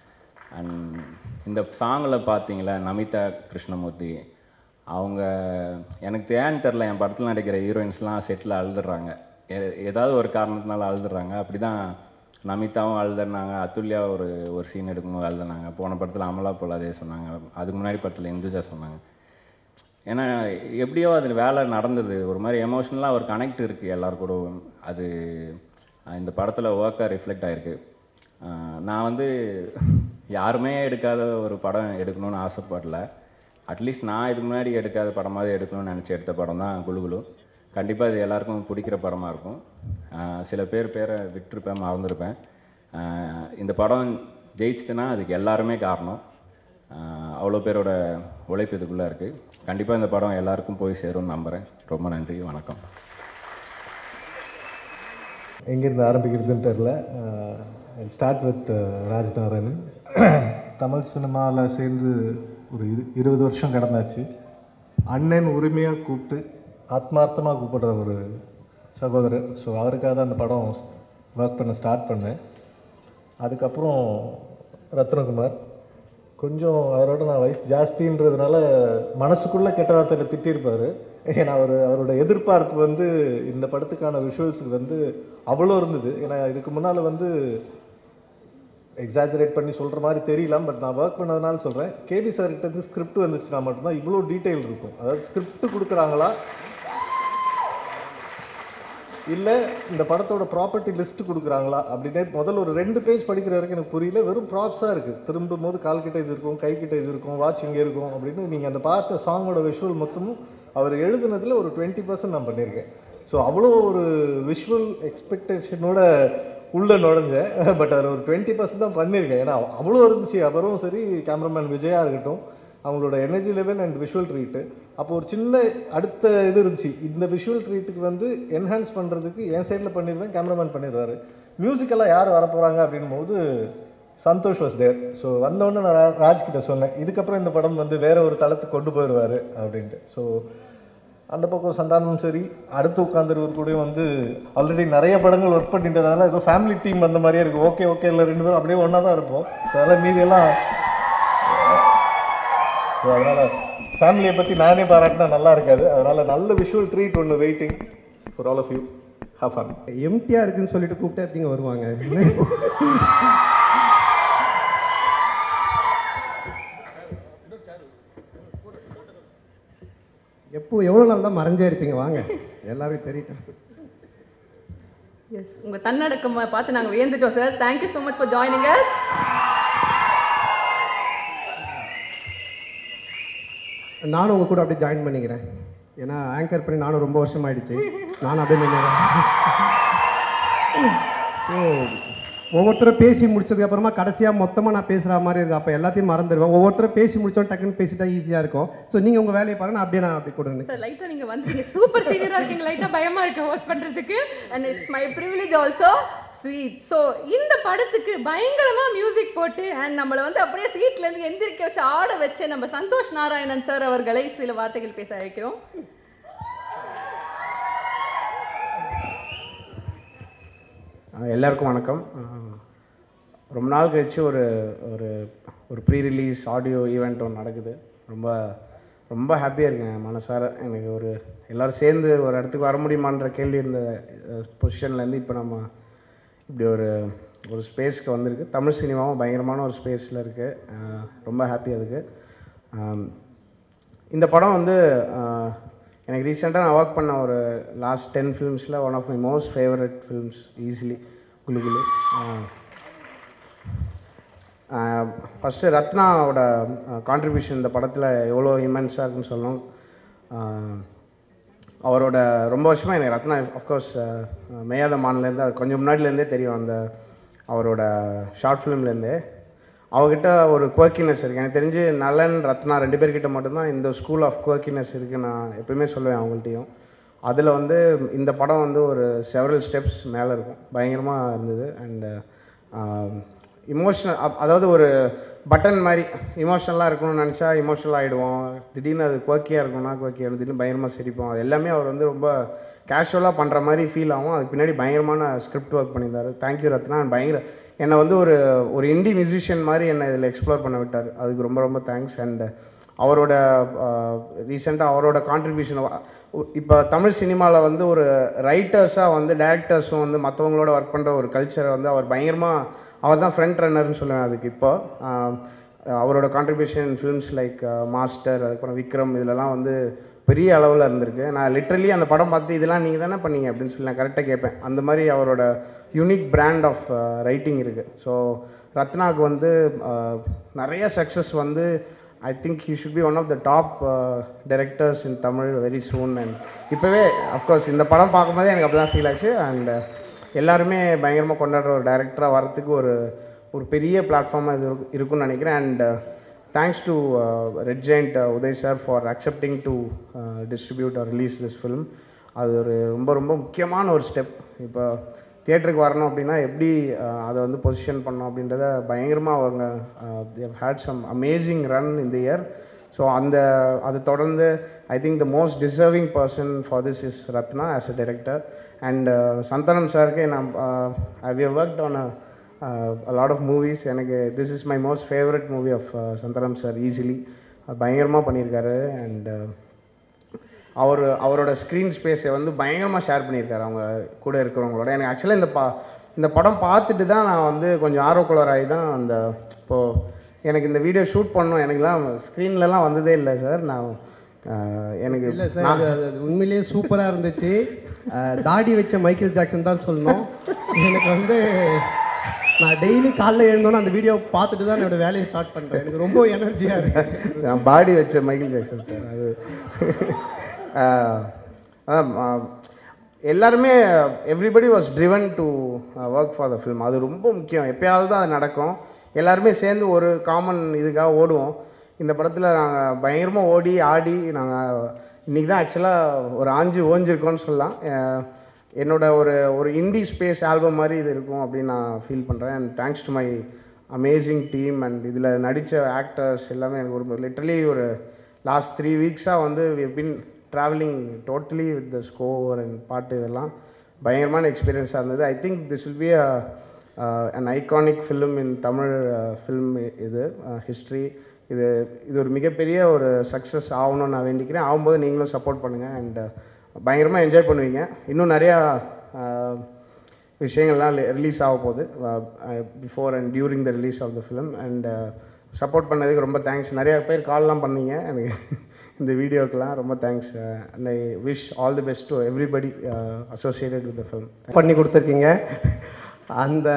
D: அண்ட் இந்த சாங்கில் பார்த்தீங்களா நமிதா கிருஷ்ணமூர்த்தி அவங்க எனக்கு ஏன்னு தெரில என் படத்தில் நடிக்கிற ஹீரோயின்ஸ்லாம் செட்டில் அழுதுடுறாங்க எ- ஏதாவது ஒரு காரணத்தினால அழுதுடுறாங்க அப்படி தான் நமிதாவும் அழுதுனாங்க அத்துல்யா ஒரு ஒரு சீன் எடுக்கும்போது அழுதுனாங்க போன படத்தில் அமலா போல் அதே சொன்னாங்க அதுக்கு முன்னாடி படத்தில் இந்துஜா சொன்னாங்க ஏன்னா எப்படியோ அது வேலை நடந்தது ஒரு மாதிரி எமோஷ்னலாக ஒரு கனெக்ட் இருக்குது எல்லார் கூடவும் அது அஹ், இந்த படத்தில் ஒர்க்காக ரிஃப்ளெக்ட் ஆகிருக்கு நான் வந்து யாருமே எடுக்காத ஒரு படம் எடுக்கணும்னு ஆசைப்படல அட்லீஸ்ட் நான் இதுக்கு முன்னாடி எடுக்காத படமாவது எடுக்கணும்னு நினச்சி எடுத்த படம் தான் குலு குலு கண்டிப்பாக இது எல்லாருக்கும் பிடிக்கிற படமாக இருக்கும் அஹ், சில பேர் பேரை விட்டுருப்பேன் மறந்துருப்பேன் அஹ், இந்த படம் ஜெயிச்சுதுன்னா அதுக்கு எல்லாருமே காரணம் ஆஹ் அவ்வளோ பேரோட உழைப்பு இதுக்குள்ளே இருக்குது கண்டிப்பாக இந்த படம் எல்லாருக்கும் போய் சேரும்னு நம்புகிறேன் ரொம்ப நன்றி வணக்கம்
E: எங்கேருந்து ஆரம்பிக்கிறதுன்னு தெரில ஸ்டார்ட் வித் ராஜ்நாராயணன் தமிழ் சினிமாவில் சேர்ந்து ஒரு இரு இருபது வருஷம் கடந்தாச்சு அண்ணன் உரிமையாக கூப்பிட்டு ஆத்மார்த்தமாக கூப்பிடுற ஒரு சகோதரர் ஸோ அவருக்காக தான் அந்த படம் ஒர்க் பண்ண ஸ்டார்ட் பண்ணேன் அதுக்கப்புறம் ரத்னகுமார் கொஞ்சம் அவரோட நான் வயசு ஜாஸ்தின்றதுனால மனசுக்குள்ளே கெட்ட வார்த்தையில் திட்டிருப்பார் ஏன்னா அவர் அவரோட எதிர்பார்ப்பு வந்து இந்த படத்துக்கான விஷுவல்ஸுக்கு வந்து அவ்வளோ இருந்தது ஏன்னா இதுக்கு முன்னால் வந்து எக்ஸாஜரேட் பண்ணி சொல்கிற மாதிரி தெரியலாம் பட் நான் ஒர்க் பண்ணதுனால சொல்கிறேன் கேபி சார்கிட்ட இருந்து ஸ்கிரிப்ட் வந்துச்சுன்னா மட்டும்தான் இவ்வளோ டீட்டெயில் இருக்கும் அதாவது ஸ்கிரிப்ட் கொடுக்குறாங்களா இல்லை இந்த படத்தோட ப்ராப்பர்ட்டி லிஸ்ட் கொடுக்குறாங்களா அப்படின்னே முதல்ல ஒரு ரெண்டு பேஜ் படிக்கிற வரைக்கும் எனக்கு புரியல வெறும் ப்ராப்ஸாக இருக்குது திரும்பும் போது கால் கிட்ட இது இருக்கும் கை கிட்ட இது இருக்கும் வாட்ச் இங்கே இருக்கும் அப்படின்னு நீங்கள் அந்த பார்த்த சாங்கோட விஷுவல் மொத்தமும் அவர் எழுதுனதில் ஒரு டுவெண்ட்டி பர்சன்ட் நான் பண்ணியிருக்கேன் ஸோ அவ்வளோ ஒரு விஷுவல் எக்ஸ்பெக்டேஷனோட உள்ளே நுழைஞ்சேன் பட் அதில் ஒரு டுவெண்ட்டி பர்சன்ட் தான் பண்ணியிருக்கேன் ஏன்னா அவ்வளோ இருந்துச்சு அவரும் சரி கேமராமேன் விஜயா இருக்கட்டும் அவங்களோட energy level and visual treat அப்போ ஒரு சின்ன அடுத்த இது இருந்துச்சு இந்த விஷுவல் ட்ரீட்டுக்கு வந்து என்ஹான்ஸ் பண்ணுறதுக்கு என் சைடில் பண்ணிடுவேன் கேமராமேன் பண்ணிடுவார் மியூசிக்கெல்லாம் யார் வர போகிறாங்க அப்படின்னும் போது சந்தோஷ் வாஸ் தேர் ஸோ வந்தோடனே நான் ரா- ராஜ் கிட்ட சொன்னேன் இதுக்கப்புறம் இந்த படம் வந்து வேற ஒரு தளத்துக்கு கொண்டு போயிடுவார் அப்படின்ட்டு ஸோ அந்த பக்கம் சந்தானமும் சரி அடுத்து உட்காந்துருவர் கூடயும் வந்து ஆல்ரெடி நிறைய படங்கள் ஒர்க் பண்ணிட்டதால ஏதோ ஃபேமிலி டீம் அந்த மாதிரியே இருக்குது ஓகே ஓகே இல்லை ரெண்டு பேரும் அப்படியே ஒன்றா தான் இருப்போம் So அதெல்லாம் மீதியெல்லாம் ஸோ அதனால் ஃபேமிலியை பற்றி நானே பாராட்டினா நல்லா இருக்காது அதனால் நல்ல விஷுவல் ட்ரீட் ஒன்று waiting for all of you have fun
B: எம்டியாக இருக்குன்னு சொல்லிட்டு கூப்பிட்டு எப்படிங்க வருவாங்க எப்போ எவ்வளோ நாள் தான் மறைஞ்சே இருப்பீங்க வாங்க எல்லாருக்கும் தெரியட்டும்
A: எஸ் உங்கள் தன்னடக்கமை பார்த்து நாங்கள் வியந்துட்டோம் sir thank you so much for joining us
B: நானும் உங்கள் கூட அப்படியே ஜாயின் பண்ணிக்கிறேன் ஏன்னா ஆங்கர் பண்ணி நானும் ரொம்ப வருஷம் ஆயிடுச்சு நானும் அப்படியே நின்னுறேன். ஸோ ஒவ்வொருத்தரும் பேசி முடிச்சதுக்கு அப்புறமா கடைசியாக மொத்தமாக நான் பேசுகிற மாதிரி இருக்கு அப்போ எல்லாத்தையும் மறந்துடுவேன் ஒவ்வொருத்தரும் பேசி முடிச்சோம் டக்குன்னு பேசிட்டா ஈஸியாக இருக்கும் ஸோ நீங்கள் உங்கள் வேலையை பாருங்க நான் அப்படியே நான் அப்படி கூட நிக்கிறேன்.
A: சார் லைட்டாக நீங்கள் வந்துட்டீங்க சூப்பர் சீனியராக இருக்கீங்க லைட்டாக பயமாக இருக்கு ஹோஸ்ட் பண்ணுறதுக்கு and it's my privilege also sweet so இந்த படத்துக்கு பயங்கரமாக மியூசிக் போட்டு அண்ட் நம்மளை வந்து அப்படியே சீட்லேருந்து எந்திரிக்க வச்சு ஆட வச்சு நம்ம சந்தோஷ் நாராயணன் சார் அவர்களை சில வார்த்தைகள் பேச அழைக்கிறோம்
F: அஹ் எல்லாருக்கும் வணக்கம் அஹ் ரொம்ப நாள் கழிச்சு ஒரு ஒரு ஒரு ப்ரீ ரிலீஸ் ஆடியோ ஈவெண்ட் ஒன்று நடக்குது ரொம்ப ரொம்ப ஹாப்பியாக இருக்கேன் மனசார எனக்கு ஒரு எல்லோரும் சேர்ந்து ஒரு இடத்துக்கு வர முடியுமான்ற கேள்வி இருந்த பொசிஷன்லேருந்து இப்போ நம்ம இப்படி ஒரு ஒரு ஸ்பேஸ்க்கு வந்திருக்கு தமிழ் சினிமாவும் பயங்கரமான ஒரு ஸ்பேஸில் இருக்குது ரொம்ப ஹாப்பி அதுக்கு அஹ் இந்த படம் வந்து ஆஹ், எனக்கு ரீசெண்டாக நான் ஒர்க் பண்ண ஒரு லாஸ்ட் டென் ஃபிலிம்ஸில் one of my most favourite films easily Gulu Gulu first ரத்னாவோட கான்ட்ரிபியூஷன் இந்த படத்தில் எவ்வளோ இமென்ஸாக இருக்குன்னு சொல்லணும் ஆஹ், அவரோட ரொம்ப வருஷமாக எனக்கு ரத்னா அஃப்கோர்ஸ் மேயாத மான்லேருந்து அது கொஞ்சம் முன்னாடிலேருந்தே தெரியும் அந்த அவரோட ஷார்ட் ஃபிலிம்லேருந்தே அவகிட்ட ஒரு குவர்க்கினஸ் இருக்குது எனக்கு தெரிஞ்சு நலன் ரத்னா ரெண்டு பேர்கிட்ட மட்டும்தான் இந்த ஸ்கூல் ஆஃப் குவர்க்கினஸ் இருக்குது நான் எப்பயுமே சொல்லுவேன் அவங்கள்ட்டையும் அதில் வந்து இந்த படம் வந்து ஒரு செவரல் ஸ்டெப்ஸ் மேலே இருக்கும் பயங்கரமாக இருந்தது அண்டு இமோஷனல் அதாவது ஒரு பட்டன் மாதிரி இமோஷனலாக இருக்கணும்னு நினச்சா இமோஷனல் ஆகிடுவோம் திடீர்னு அது குவக்கியாக இருக்கும்னா குவக்கியாக இருக்கும் திடீர்னு பயங்கரமாக சிரிப்போம் அது எல்லாமே அவர் வந்து ரொம்ப கேஷுவலாக பண்ணுற மாதிரி ஃபீல் ஆகும் அதுக்கு பின்னாடி பயங்கரமான ஸ்கிரிப்ட் ஒர்க் பண்ணியிருந்தாரு தேங்க்யூ ரத்னா and பயங்கர என்னை வந்து ஒரு ஒரு இண்டி மியூசிஷியன் மாதிரி என்னை இதில் எக்ஸ்ப்ளோர் பண்ண விட்டார் அதுக்கு ரொம்ப ரொம்ப தேங்க்ஸ் அண்ட் அவரோட ரீசெண்டாக அவரோட கான்ட்ரிபியூஷன் இப்போ தமிழ் சினிமாவில் வந்து ஒரு ரைட்டர்ஸாக வந்து டேரக்டர்ஸும் வந்து மற்றவங்களோட ஒர்க் பண்ணுற ஒரு கல்ச்சரை வந்து அவர் பயங்கரமாக அவர் தான் ஃப்ரண்ட் ரன்னர்னு சொல்லுவேன் அதுக்கு இப்போ ஆஹ் அவரோட கான்ட்ரிபியூஷன் ஃபிலிம்ஸ் லைக் மாஸ்டர் அதுக்கப்புறம் விக்ரம் இதிலலாம் வந்து பெரிய அளவில் இருந்திருக்கு நான் லிட்ரலி அந்த படம் பார்த்துட்டு இதெல்லாம் நீங்கள் தானே பண்ணீங்க அப்படின்னு சொல்லி நான் கரெக்டாக கேட்பேன் அந்த மாதிரி அவரோட யூனிக் பிராண்ட் ஆஃப் ரைட்டிங் இருக்குது ஸோ ரத்னாவுக்கு வந்து ஆஹ் நிறைய சக்ஸஸ் வந்து I think he should be one of the top directors in Tamil very soon and இப்போவே அஃப்கோர்ஸ் இந்த படம் பார்க்கும்போதே எனக்கு அப்படி தான் ஃபீல் ஆச்சு அண்ட் எல்லாருமே பயங்கரமாக கொண்டாடுற ஒரு டைரக்டராக வரத்துக்கு ஒரு ஒரு பெரிய பிளாட்ஃபார்மாக இது இருக்கு- இருக்கும்னு நினைக்கிறேன் and thanks to Red Giant Uday sir for accepting to distribute release this film அது ஒரு ரொம்ப ரொம்ப முக்கியமான ஒரு ஸ்டெப் இப்போ தியேட்டருக்கு வரணும் அப்படின்னா எப்படி அஹ், அதை வந்து பொசிஷன் பண்ணணும் அப்படின்றத பயங்கரமாக அவங்க they had some amazing run இந்த இயர் ஸோ அந்த அதை தொடர்ந்து I think the most deserving person for this is Ratna as a director and Santhanam சாருக்கு நான் I we worked on a lot of movies எனக்கு this is my most favourite movie of Santhanam sir easily பயங்கரமாக பண்ணியிருக்காரு அண்ட் அவர் அவரோட ஸ்க்ரீன் ஸ்பேஸை வந்து பயங்கரமாக ஷேர் பண்ணியிருக்காரு அவங்க கூட இருக்கிறவங்களோட எனக்கு ஆக்சுவலாக இந்த பா இந்த படம் பார்த்துட்டு தான் நான் வந்து கொஞ்சம் ஆர்வக்குளராகி தான் அந்த இப்போது எனக்கு இந்த வீடியோ ஷூட் பண்ணணும் எனக்குலாம் ஸ்க்ரீன்லலாம் வந்ததே இல்லை சார் நான் அஹ், எனக்கு
G: இல்லை சார் அது அது அது உண்மையிலேயே சூப்பராக இருந்துச்சு அஹ், தாடி வச்ச மைக்கேல் ஜாக்சன் தான் சொல்லணும் எனக்கு வந்து நான் டெய்லி காலைல எழுந்தோன்னே அந்த வீடியோ பார்த்துட்டு தான் என்னோட வேலையை ஸ்டார்ட் பண்ணுறேன் எனக்கு ரொம்ப எனர்ஜியாக இருக்கு
F: நான் பாடி வச்ச மைக்கேல் ஜாக்சன் சார் அது ஆஹ், அதான் ஆஹ், எல்லாருமே everybody was driven to work for the film அது ரொம்ப முக்கியம் எப்பயாவது தான் அது நடக்கும் எல்லாருமே சேர்ந்து ஒரு காமன் இதுக்காக ஓடுவோம் இந்த படத்தில் நாங்கள் பயங்கரமாக ஓடி ஆடி நாங்கள் இன்றைக்கி தான் ஆக்சுவலாக ஒரு ஆஞ்சு ஓஞ்சிருக்கோம்னு சொல்லலாம் ஆஹ், என்னோட ஒரு ஒரு இண்டி ஸ்பேஸ் ஆல்பம் மாதிரி இது இருக்கும் அப்படின்னு நான் ஃபீல் பண்ணுறேன் and thanks to my amazing team and இதில் நடித்த ஆக்டர்ஸ் எல்லாமே எனக்கு ஒரு லிட்டரலி ஒரு லாஸ்ட் த்ரீ வீக்ஸாக வந்து been travelling totally with the score and பாட்டு இதெல்லாம் பயங்கரமான எக்ஸ்பீரியன்ஸாக இருந்தது I think this will be an iconic film in Tamil film இது ஹிஸ்ட்ரி இது இது ஒரு மிகப்பெரிய ஒரு சக்ஸஸ் ஆகணும்னு நான் வேண்டிக்கிறேன் ஆகும்போது நீங்களும் சப்போர்ட் பண்ணுங்கள் அண்ட் பயங்கரமாக என்ஜாய் பண்ணுவீங்க இன்னும் நிறையா uh, விஷயங்கள்லாம் ரிலீஸ் ஆக போகுது before and during the release of the film and support பண்ணதுக்கு ரொம்ப தேங்க்ஸ் நிறைய பேர் கால்லாம் பண்ணீங்க எனக்கு இந்த வீடியோக்கெலாம் ரொம்ப thanks and I wish all the best to everybody associated with the film
B: பண்ணி கொடுத்துருக்கீங்க அந்த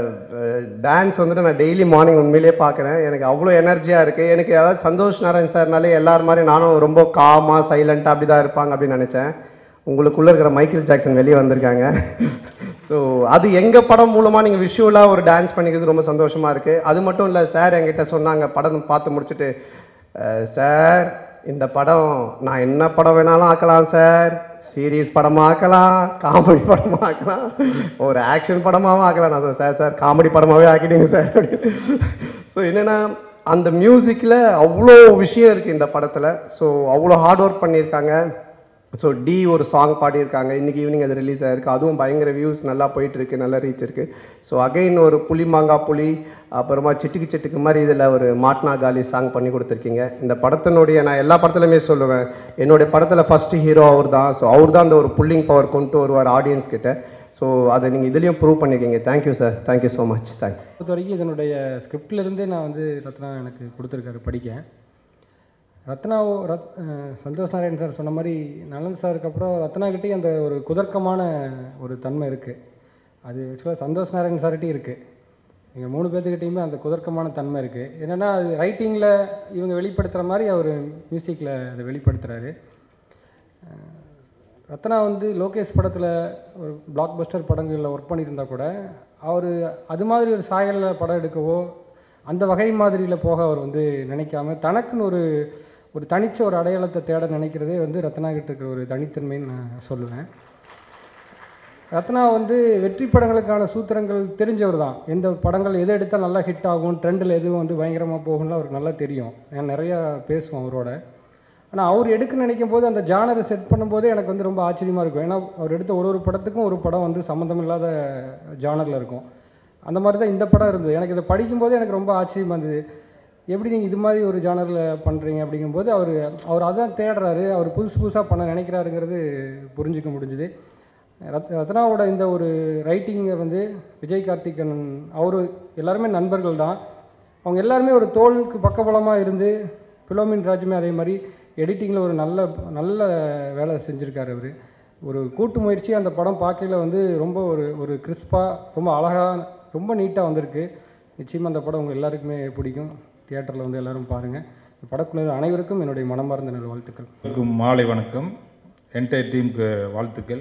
B: டான்ஸ் வந்துட்டு நான் டெய்லி மார்னிங் உண்மையிலேயே பார்க்குறேன் எனக்கு அவ்வளோ எனர்ஜியாக இருக்குது எனக்கு அதாவது சந்தோஷ் நாராயண் சார்னாலே எல்லார் மாதிரி நானும் ரொம்ப காமாக சைலண்ட்டாக அப்படி தான் இருப்பாங்க அப்படின்னு நினச்சேன் உங்களுக்குள்ளே இருக்கிற மைக்கேல் ஜாக்சன் வெளியே வந்திருக்காங்க ஸோ அது எங்கள் படம் மூலமாக நீங்கள் விஷுவலாக ஒரு டான்ஸ் பண்ணிக்கிறது ரொம்ப சந்தோஷமாக இருக்குது அது மட்டும் இல்லை சார் என்கிட்ட சொன்னாங்க படம் பார்த்து முடிச்சுட்டு "அஹ், சார் இந்த படம் நான் என்ன படம் வேணாலும் ஆக்கலாம் சார் சீரியஸ் படமாக ஆக்கலாம் காமெடி படமாக ஆக்கலாம் ஒரு ஆக்ஷன் படமாகவும் ஆக்கலாம் நான் சொன்னேன் சார் சார் காமெடி படமாகவே ஆக்கிட்டீங்க சார் ஸோ என்னென்னா அந்த மியூசிக்கில் அவ்வளோ விஷயம் இருக்குது இந்த படத்தில் ஸோ அவ்வளோ ஹார்ட் ஒர்க் பண்ணியிருக்காங்க ஸோ டி ஒரு சாங் பாடியிருக்காங்க இன்றைக்கி ஈவினிங் அது ரிலீஸ் ஆயிருக்கு அதுவும் பயங்கர வியூஸ் நல்லா போயிட்டு இருக்கு நல்ல ரீச் இருக்குது ஸோ அகைன் ஒரு புலி மாங்கா புலி அப்புறமா சிட்டுக்கு சிட்டுக்கு மாதிரி இதில் ஒரு மாட்னா காலி சாங் பண்ணி கொடுத்துருக்கீங்க இந்த படத்தினுடைய நான் எல்லா படத்துலையுமே சொல்லுவேன் என்னுடைய படத்தில் ஃபஸ்ட்டு ஹீரோ அவர் தான் ஸோ அவர் தான் அந்த ஒரு புல்லிங் பவர் கொண்டு வருவார் ஆடியன்ஸ் கிட்ட ஸோ அதை நீங்கள் இதுலேயும் ப்ரூவ் பண்ணியிருக்கீங்க thank you sir thank you so much thanks
H: பொறுத்த வரைக்கும் இதனுடைய ஸ்கிரிப்ட்ல இருந்தே நான் வந்து ரத்னா எனக்கு கொடுத்துருக்காரு படிக்க ரத்னா ரத் அஹ் சந்தோஷ் நாராயண் சார் சொன்ன மாதிரி நலன் சாருக்கு அப்புறம் ரத்னாகிட்டே அந்த ஒரு குதர்க்கமான ஒரு தன்மை இருக்குது அது ஆக்சுவலாக சந்தோஷ் நாராயண் சார்கிட்டையும் இருக்குது எங்கள் மூணு பேர்த்துக்கிட்டையுமே அந்த குதர்க்கமான தன்மை இருக்குது என்னென்னா அது ரைட்டிங்கில் இவங்க வெளிப்படுத்துகிற மாதிரி அவர் மியூசிக்கில் அதை வெளிப்படுத்துகிறாரு ரத்னா வந்து லோகேஷ் படத்தில் ஒரு பிளாக் பஸ்டர் படங்களில் ஒர்க் பண்ணியிருந்தா கூட அவர் அது மாதிரி ஒரு சாயலில் படம் எடுக்கவோ அந்த வகை மாதிரியில் போக அவர் வந்து நினைக்காம தனக்குன்னு ஒரு ஒரு தனிச்ச ஒரு அடையாளத்தை தேட நினைக்கிறதே வந்து ரத்னா கிட்ட இருக்கிற ஒரு தனித்தன்மைன்னு நான் சொல்லுவேன் ரத்னா வந்து வெற்றி படங்களுக்கான சூத்திரங்கள் தெரிஞ்சவர் தான் எந்த படங்கள் எது எடுத்தால் நல்லா ஹிட் ஆகும் ட்ரெண்டில் எதுவும் வந்து பயங்கரமாக போகும்னு அவருக்கு நல்லா தெரியும் நான் நிறையா பேசுவோம் அவரோட ஆனால் அவர் எடுக்க நினைக்கும் போது அந்த ஜானரை செட் பண்ணும்போதே எனக்கு வந்து ரொம்ப ஆச்சரியமாக இருக்கும் ஏன்னா அவர் எடுத்த ஒரு ஒரு படத்துக்கும் ஒரு படம் வந்து சம்மந்தம் இல்லாத ஜானரில் இருக்கும் அந்த மாதிரி தான் இந்த படம் இருந்தது எனக்கு இதை படிக்கும்போது எனக்கு ரொம்ப ஆச்சரியமாக இருந்தது எப்படி நீங்கள் இது மாதிரி ஒரு ஜானரில் பண்ணுறீங்க அப்படிங்கும்போது அவர் அவர் அதான் தேடுறாரு அவர் புதுசு புதுசாக பண்ண நினைக்கிறாருங்கிறது புரிஞ்சுக்க முடிஞ்சுது ரத் ரத்னாவோட இந்த ஒரு ரைட்டிங்கை வந்து விஜய் கார்த்திகன் அவர் எல்லாருமே நண்பர்கள் தான் அவங்க எல்லாருமே ஒரு தோளுக்கு பக்கபலமாக இருந்து பிலோமின் ராஜுமே அதே மாதிரி எடிட்டிங்கில் ஒரு நல்ல நல்ல வேலை செஞ்சுருக்காரு அவர் ஒரு கூட்டு முயற்சி அந்த படம் பார்க்கையில வந்து ரொம்ப ஒரு ஒரு கிறிஸ்பாக ரொம்ப அழகாக ரொம்ப நீட்டாக வந்திருக்கு நிச்சயமாக அந்த படம் உங்கள் எல்லாருக்குமே பிடிக்கும் தியேட்டரில் வந்து எல்லாரும் பாருங்கள் படக்குழு அனைவருக்கும் என்னுடைய மனமார்ந்த நல் வாழ்த்துக்கள்
I: எல்லாருக்கும் மாலை வணக்கம் என்டையர் டீமுக்கு வாழ்த்துக்கள்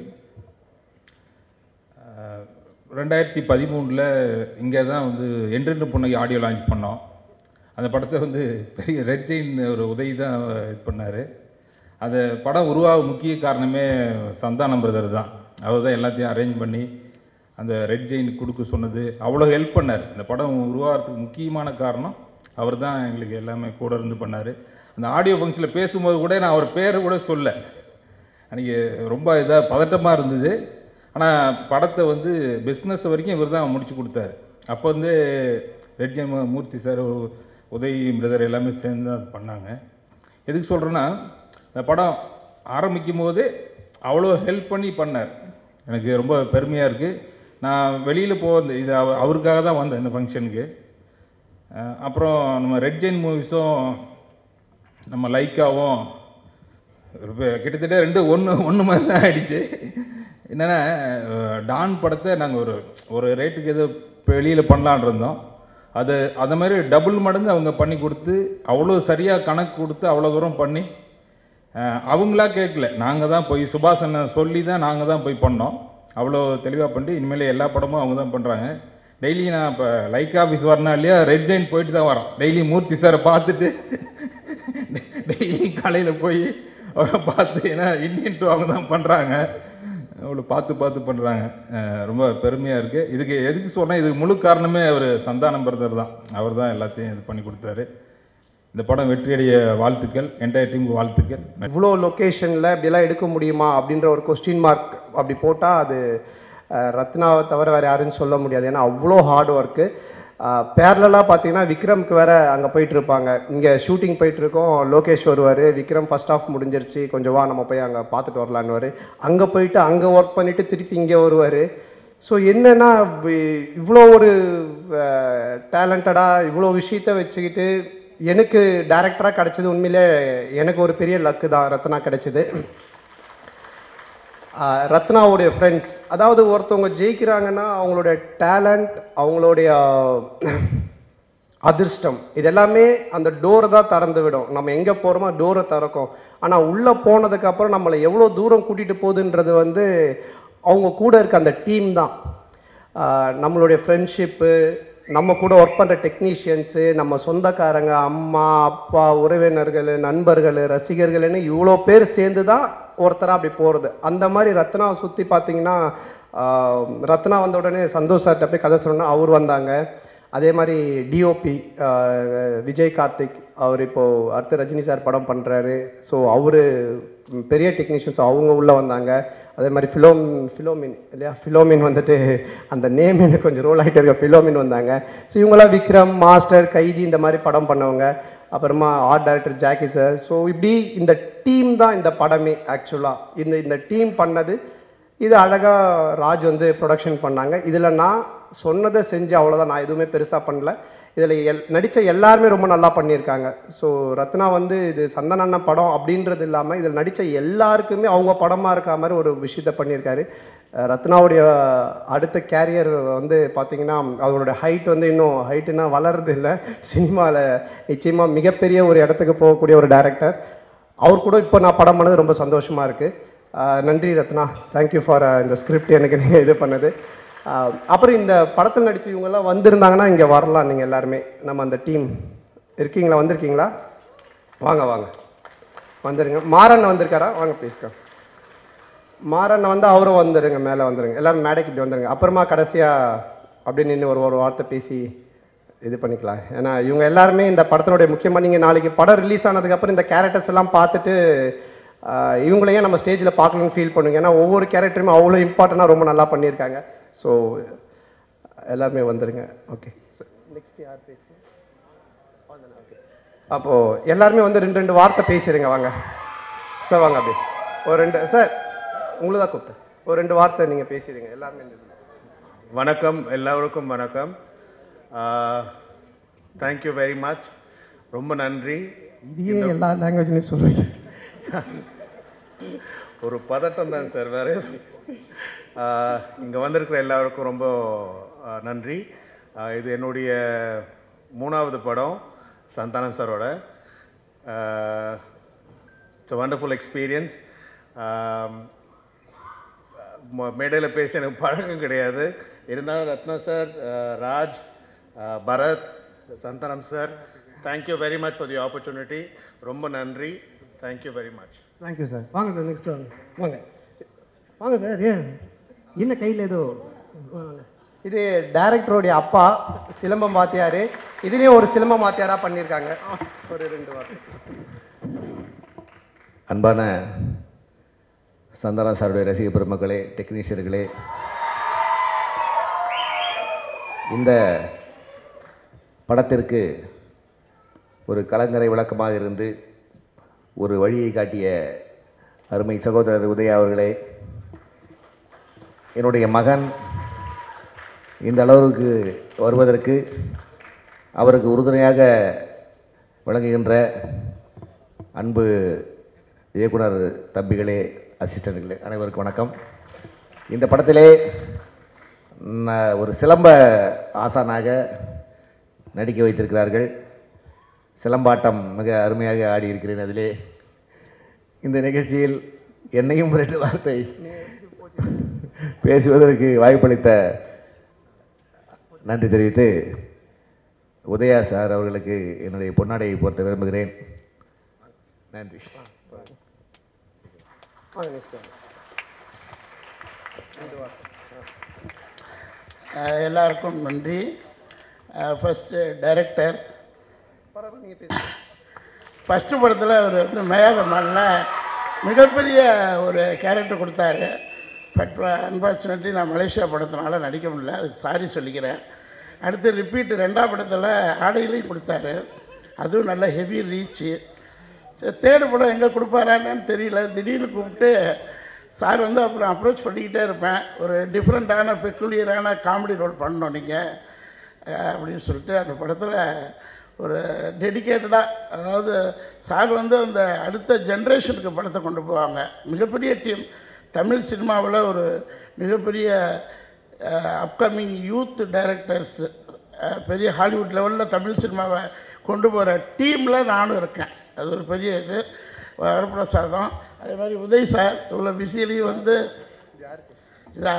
I: அஹ், ரெண்டாயிரத்தி பதிமூணில் இங்கே தான் வந்து என்றென்று புன்னகை ஆடியோ லான்ச் பண்ணோம் அந்த படத்தை வந்து பெரிய ரெட் ஜெயின் ஒரு உதவி தான் இது பண்ணார் அந்த படம் உருவாக முக்கிய காரணமே சந்தானம் பிரதர் தான் அவர் தான் எல்லாத்தையும் அரேஞ்ச் பண்ணி அந்த ரெட் ஜெயின் கொடுக்க சொன்னது அவ்வளோ ஹெல்ப் பண்ணார் இந்த படம் உருவாகிறதுக்கு முக்கியமான காரணம் அவர் தான் எங்களுக்கு எல்லாமே கூட இருந்து பண்ணார் அந்த ஆடியோ ஃபங்க்ஷனில் பேசும்போது கூட நான் அவர் பேரை கூட சொல்ல அன்றைக்கி ரொம்ப இதாக பதட்டமாக இருந்தது ஆனால் படத்தை வந்து பிஸ்னஸ் வரைக்கும் இவர் தான் முடிச்சு கொடுத்தாரு அப்போ வந்து ரெட்ஜி மூர்த்தி சார் உதய் பிரதர் எல்லாமே சேர்ந்து அது பண்ணாங்க எதுக்கு சொல்கிறேன்னா இந்த படம் ஆரம்பிக்கும் போது அவ்வளோ ஹெல்ப் பண்ணி பண்ணார் எனக்கு ரொம்ப பெருமையாக இருக்குது நான் வெளியில் போக இது அவ- அவருக்காக தான் வந்தேன் இந்த ஃபங்க்ஷனுக்கு அஹ் அப்புறம் நம்ம ரெட் ஜெயின் மூவிஸும் நம்ம லைக்காவும் ரொம்ப கிட்டத்தட்ட ரெண்டு ஒன்று ஒன்று மாதிரி தான் ஆயிடுச்சு என்னென்னா டான் படத்தை நாங்கள் ஒரு ஒரு ரேட்டுக்கு எதோ வெளியில் பண்ணலான் இருந்தோம் அது அதை மாதிரி டபுள் மடங்கு அவங்க பண்ணி கொடுத்து அவ்வளோ சரியாக கணக்கு கொடுத்து அவ்வளோ தூரம் பண்ணி அஹ், அவங்களா கேட்கல நாங்கள் தான் போய் சுபாஷ் அண்ணன் சொல்லி தான் நாங்கள் தான் போய் பண்ணோம் அவ்வளோ தெளிவாக பண்ணிட்டு இனிமேல் எல்லா படமும் அவங்க தான் பண்ணுறாங்க டெய்லி நான் இப்போ லைக் ஆஃபீஸ் வரணும் இல்லையா ரெட் ஜெயின் போயிட்டு தான் வரோம் டெய்லி மூர்த்தி சாரை பார்த்துட்டு டெய்லி காலையில் போய் அவரை பார்த்து ஏன்னா இந்தியன் டூ அவங்க தான் பண்ணுறாங்க அவ்வளோ பார்த்து பார்த்து பண்ணுறாங்க ரொம்ப பெருமையாக இருக்குது இதுக்கு எதுக்கு சொன்னேன் இதுக்கு முழு காரணமே அவர் சந்தானம் பிரதர் தான் அவர் தான் எல்லாத்தையும் இது பண்ணி கொடுத்தாரு இந்த படம் வெற்றியடைய வாழ்த்துக்கள் என்டையர் டீமுக்கு வாழ்த்துக்கள்
B: இவ்வளோ லொக்கேஷனில் இப்படிலாம் எடுக்க முடியுமா அப்படின்ற ஒரு கொஸ்டின் மார்க் அப்படி போட்டால் அது அஹ், ரத்னாவை தவிர வேறு யாருன்னு சொல்ல முடியாது ஏன்னா அவ்வளோ ஹார்ட் ஒர்க்கு பேரலாக பார்த்தீங்கன்னா விக்ரம்க்கு வேற அங்கே போயிட்டு இருப்பாங்க இங்கே ஷூட்டிங் போயிட்டு இருக்கோம் லோகேஷ் வருவார் விக்ரம் ஃபர்ஸ்ட் ஆஃப் முடிஞ்சிருச்சு கொஞ்சம் வா நம்ம போய் அங்கே பார்த்துட்டு வரலான்னு அங்கே போயிட்டு அங்கே ஒர்க் பண்ணிவிட்டு திருப்பி இங்கே வருவார் ஸோ என்னன்னா வி- இவ்வளோ ஒரு டேலண்டடாக இவ்வளோ விஷயத்த வச்சுக்கிட்டு எனக்கு டேரக்டராக கிடைச்சது உண்மையிலே எனக்கு ஒரு பெரிய லக்கு தான் ரத்னா கிடைச்சது ஆஹ் ரத்னாவுடைய ஃப்ரெண்ட்ஸ் அதாவது ஒருத்தவங்க ஜெயிக்கிறாங்கன்னா அவங்களுடைய டேலண்ட் அவங்களுடைய அதிர்ஷ்டம் இது எல்லாமே அந்த டோரை தான் திறந்து விடும் நம்ம எங்கே போகிறோமோ டோரை திறக்கும் ஆனால் உள்ளே போனதுக்கப்புறம் நம்மளை எவ்வளோ தூரம் கூட்டிகிட்டு போகுதுன்றது வந்து அவங்க கூட இருக்க அந்த டீம் தான் ஆஹ் நம்மளுடைய ஃப்ரெண்ட்ஷிப்பு நம்ம கூட ஒர்க் பண்ணுற டெக்னீஷியன்ஸு நம்ம சொந்தக்காரங்க அம்மா அப்பா உறவினர்கள் நண்பர்கள் ரசிகர்கள்னு இவ்வளோ பேர் சேர்ந்து தான் ஒருத்தராக அப்படி போகிறது அந்த மாதிரி ரத்னாவை சுற்றி பார்த்தீங்கன்னா ஆஹ் ரத்னா வந்த உடனே சந்தோஷ் சார்கிட்ட போய் கதை சொன்னா அவர் வந்தாங்க அதே மாதிரி டிஓபி விஜய் கார்த்திக் அவர் இப்போது அடுத்து ரஜினி சார் படம் பண்ணுறாரு ஸோ அவர் பெரிய டெக்னீஷியன்ஸ் அவங்க உள்ளே வந்தாங்க அதே மாதிரி ஃபிலோம் ஃபிலோமின் இல்லையா ஃபிலோமின் வந்துட்டு அந்த நேம் எனக்கு கொஞ்சம் ரோல் ஆகிட்டு இருக்க ஃபிலோமின் வந்தாங்க ஸோ இவங்களாம் விக்ரம் மாஸ்டர் கைதி இந்த மாதிரி படம் பண்ணவங்க அப்புறமா art director Jackie sir so இப்படி இந்த டீம் தான் இந்த படமே ஆக்சுவலாக இந்த இந்த டீம் பண்ணது இது அழகாக ராஜ் வந்து ப்ரொடக்ஷன் பண்ணாங்க இதில் நான் சொன்னதை செஞ்சு அவ்வளோதான் நான் எதுவுமே பெருசாக பண்ணல இதில் எல் நடித்த எல்லாருமே ரொம்ப நல்லா பண்ணியிருக்காங்க ஸோ ரத்னா வந்து இது சந்தன அண்ணன் படம் அப்படின்றது இல்லாமல் இதில் நடித்த எல்லாருக்குமே அவங்க படமாக இருக்க மாதிரி ஒரு விஷயத்த பண்ணியிருக்காரு அஹ் ரத்னாவுடைய அடுத்த கேரியர் வந்து பார்த்தீங்கன்னா அவரோட ஹைட் வந்து இன்னும் ஹைட்டுனா வளருது இல்லை சினிமாவில் நிச்சயமாக மிகப்பெரிய ஒரு இடத்துக்கு போகக்கூடிய ஒரு டைரக்டர் அவர் கூட இப்போ நான் படம் பண்ணது ரொம்ப சந்தோஷமாக இருக்குது நன்றி ரத்னா தேங்க்யூ ஃபார் இந்த ஸ்கிரிப்ட் எனக்கு நீங்கள் இது பண்ணது ஆஹ் அப்புறம் இந்த படத்தில் நடிச்ச இவங்கெல்லாம் வந்திருந்தாங்கன்னா இங்கே வரலாம் நீங்கள் எல்லாருமே நம்ம அந்த டீம் இருக்கீங்களா வந்திருக்கீங்களா வாங்க வாங்க வந்துருங்க மாறன் வந்திருக்காரா வாங்க ப்ளீஸ்க்கா மாறன் வந்து அவரும் வந்துருங்க மேலே வந்துருங்க எல்லாரும் மேடைக்கு இப்படி வந்துருங்க அப்புறமா கடைசியாக அப்படி நின்று ஒரு ஒரு வார்த்தை பேசி இது பண்ணிக்கலாம் ஏன்னா இவங்க எல்லாருமே இந்த படத்தினுடைய முக்கியமாக நீங்கள் நாளைக்கு படம் ரிலீஸ் ஆனதுக்கப்புறம் இந்த கேரக்டர்ஸ் எல்லாம் பார்த்துட்டு ஆஹ், இவங்களையும் நம்ம ஸ்டேஜில் பார்க்கணும்னு ஃபீல் பண்ணுங்க ஏன்னா ஒவ்வொரு கேரக்டருமே அவ்வளோ இம்பார்ட்டண்ட்டாக ரொம்ப நல்லா பண்ணியிருக்காங்க ஸோ எல்லாருமே வந்துருங்க ஓகே நெக்ஸ்ட் யார் பேசுங்க அப்போது எல்லாருமே வந்து ரெண்டு ரெண்டு வார்த்தை பேசிடுங்க வாங்க சார் வாங்க அப்படி ஒரு ரெண்டு சார் உங்களை தான் கூப்பிட்டேன் ஒரு ரெண்டு வார்த்தை நீங்கள் பேசிடுங்க எல்லாருமே இந்த இதுல.
J: வணக்கம் எல்லாருக்கும் வணக்கம் தேங்க்யூ வெரி மச் ரொம்ப நன்றி
G: இதையே எல்லா லாங்குவேஜ்லையும் சொல்கிறீங்க
J: ஒரு பதட்டம் தான் சார் வேறு இங்கே வந்திருக்கிற எல்லாருக்கும் ரொம்ப ஆஹ், நன்றி ஆஹ், இது என்னுடைய மூணாவது படம் சந்தானம் சாரோட இட்ஸ் வண்டர்ஃபுல் எக்ஸ்பீரியன்ஸ் மேடையில் பேச எனக்கு பழக்கம் கிடையாது இருந்தாலும் ரத்னா சார் ஆஹ், ராஜ் ஆஹ், Bharath Santhanam sir thank you very much for the opportunity ரொம்ப நன்றி thank you very much
G: thank you sir வாங்க சார் நெக்ஸ்ட் வாங்க வாங்க வாங்க சார் ஏன் என்ன கையில் ஏதோ வாங்க
B: இது டைரக்டருடைய அப்பா சிலம்பம் வாத்தியார் இதுலேயும் ஒரு சிலம்பம் வாத்தியாராக பண்ணியிருக்காங்க ஒரு ரெண்டு வார்த்தை
K: அன்பான சந்தானா சாருடைய ரசிக பெருமக்களே டெக்னீஷியர்களே இந்த படத்திற்கு ஒரு கலங்கரை விளக்கமாக இருந்து ஒரு வழியை காட்டிய அருமை சகோதரர் உதயா அவர்களே என்னுடைய மகன் இந்த அளவுக்கு வருவதற்கு அவருக்கு உறுதுணையாக விளங்குகின்ற அன்பு இயக்குனர் தம்பிகளே அசிஸ்டன்ட்களே அனைவருக்கும் வணக்கம் இந்த படத்திலே நான் ஒரு சிலம்ப ஆசானாக நடிக்க வைத்திருக்கிறார்கள் சிலம்பாட்டம் மிக அருமையாக ஆடி இருக்கிறேன் அதிலே இந்த நிகழ்ச்சியில் என்னையும் ரெண்டு வார்த்தை பேசுவதற்கு வாய்ப்பளித்த நன்றி தெரிவித்து உதயா சார் அவர்களுக்கு என்னுடைய பொன்னாடையை பொறுத்த விரும்புகிறேன் நன்றி
B: வாங்க நெக்ஸ்ட் வாங்க ரெண்டு வார்த்தை
L: அஹ் எல்லாருக்கும் நன்றி ஃபஸ்ட்டு டைரக்டர்
B: பரவாயில்ல நீங்கள் பேசுங்க
L: ஃபஸ்ட்டு படத்தில் அவர் வந்து மேகமல்ல மிகப்பெரிய ஒரு கேரக்டர் கொடுத்தாரு பட் அன்ஃபார்ச்சுனேட்லி நான் மலேசியா படத்தினால நடிக்க முடியல அதுக்கு சாரி சொல்லிக்கிறேன் அடுத்து ரிப்பீட் ரெண்டாம் படத்தில் ஆடையிலையும் கொடுத்தாரு அதுவும் நல்ல ஹெவி ரீச்சு தேர்டு படம் எங்கே கொடுப்பாரான்னு தெரியல திடீர்னு கூப்பிட்டு சார் வந்து அப்புறம் அப்ரோச் பண்ணிக்கிட்டே இருப்பேன் ஒரு டிஃப்ரெண்ட்டான பெக்குலியரான காமெடி ரோல் பண்ணணும் நீங்கள் அப்படின்னு சொல்லிட்டு அந்த படத்தில் ஒரு டெடிக்கேட்டடாக அதாவது சார் வந்து அந்த அடுத்த ஜென்ரேஷனுக்கு படத்தை கொண்டு போவாங்க மிகப்பெரிய டீம் தமிழ் சினிமாவில் ஒரு மிகப்பெரிய அப்கமிங் யூத் டைரக்டர்ஸ் பெரிய ஹாலிவுட் லெவலில் தமிழ் சினிமாவை கொண்டு போகிற டீமில் நானும் இருக்கேன் அது ஒரு பெரிய இது வரப்பிரசாதம் அதே மாதிரி உதய் சார் இவ்வளோ பிஸிலையும் வந்து இதா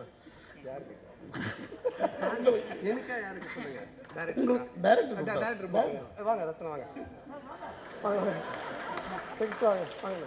B: எனக்கா யாருக்கு சொல்லுங்க
L: உங்களுக்கு டைரக்டர்
B: டேரக்டர் வாங்க ரத்னா வாங்க வாங்க நெக்ஸ்ட் வாங்க வாங்க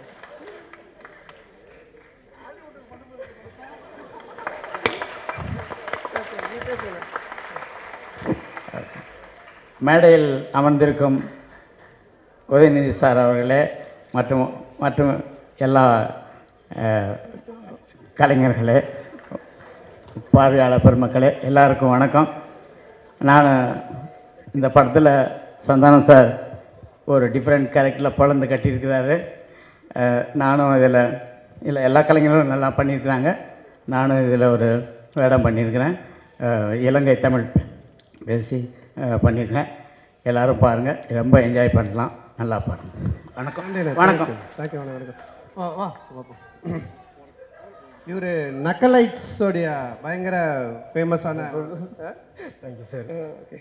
M: மேடையில் அமர்ந்திருக்கும் உதயநிதி சார் அவர்களே மற்றும் மற்றும் எல்லா அஹ், கலைஞர்களே பார்வையாளர் பெருமக்களே எல்லாருக்கும் வணக்கம் நான் இந்த படத்தில் சந்தானம் சார் ஒரு டிஃப்ரெண்ட் கேரக்டரில் பிறந்து கட்டியிருக்கிறாரு அஹ், நானும் இதில் இல்லை எல்லா கலைஞர்களும் நல்லா பண்ணியிருக்கிறாங்க நானும் இதில் ஒரு வேடம் பண்ணியிருக்கிறேன் அஹ், இலங்கை தமிழ் பேசி அஹ், பண்ணியிருக்கேன் எல்லாரும் பாருங்கள் ரொம்ப என்ஜாய் பண்ணலாம் நல்லா பாருங்கள் வணக்கம் வணக்கம்
G: தேங்க்யூ வணக்கம் வணக்கம் வா வா பார்ப்போம் இவர் நக்கலைட்ஸோடைய பயங்கர ஃபேமஸான
N: தேங்க்யூ சார்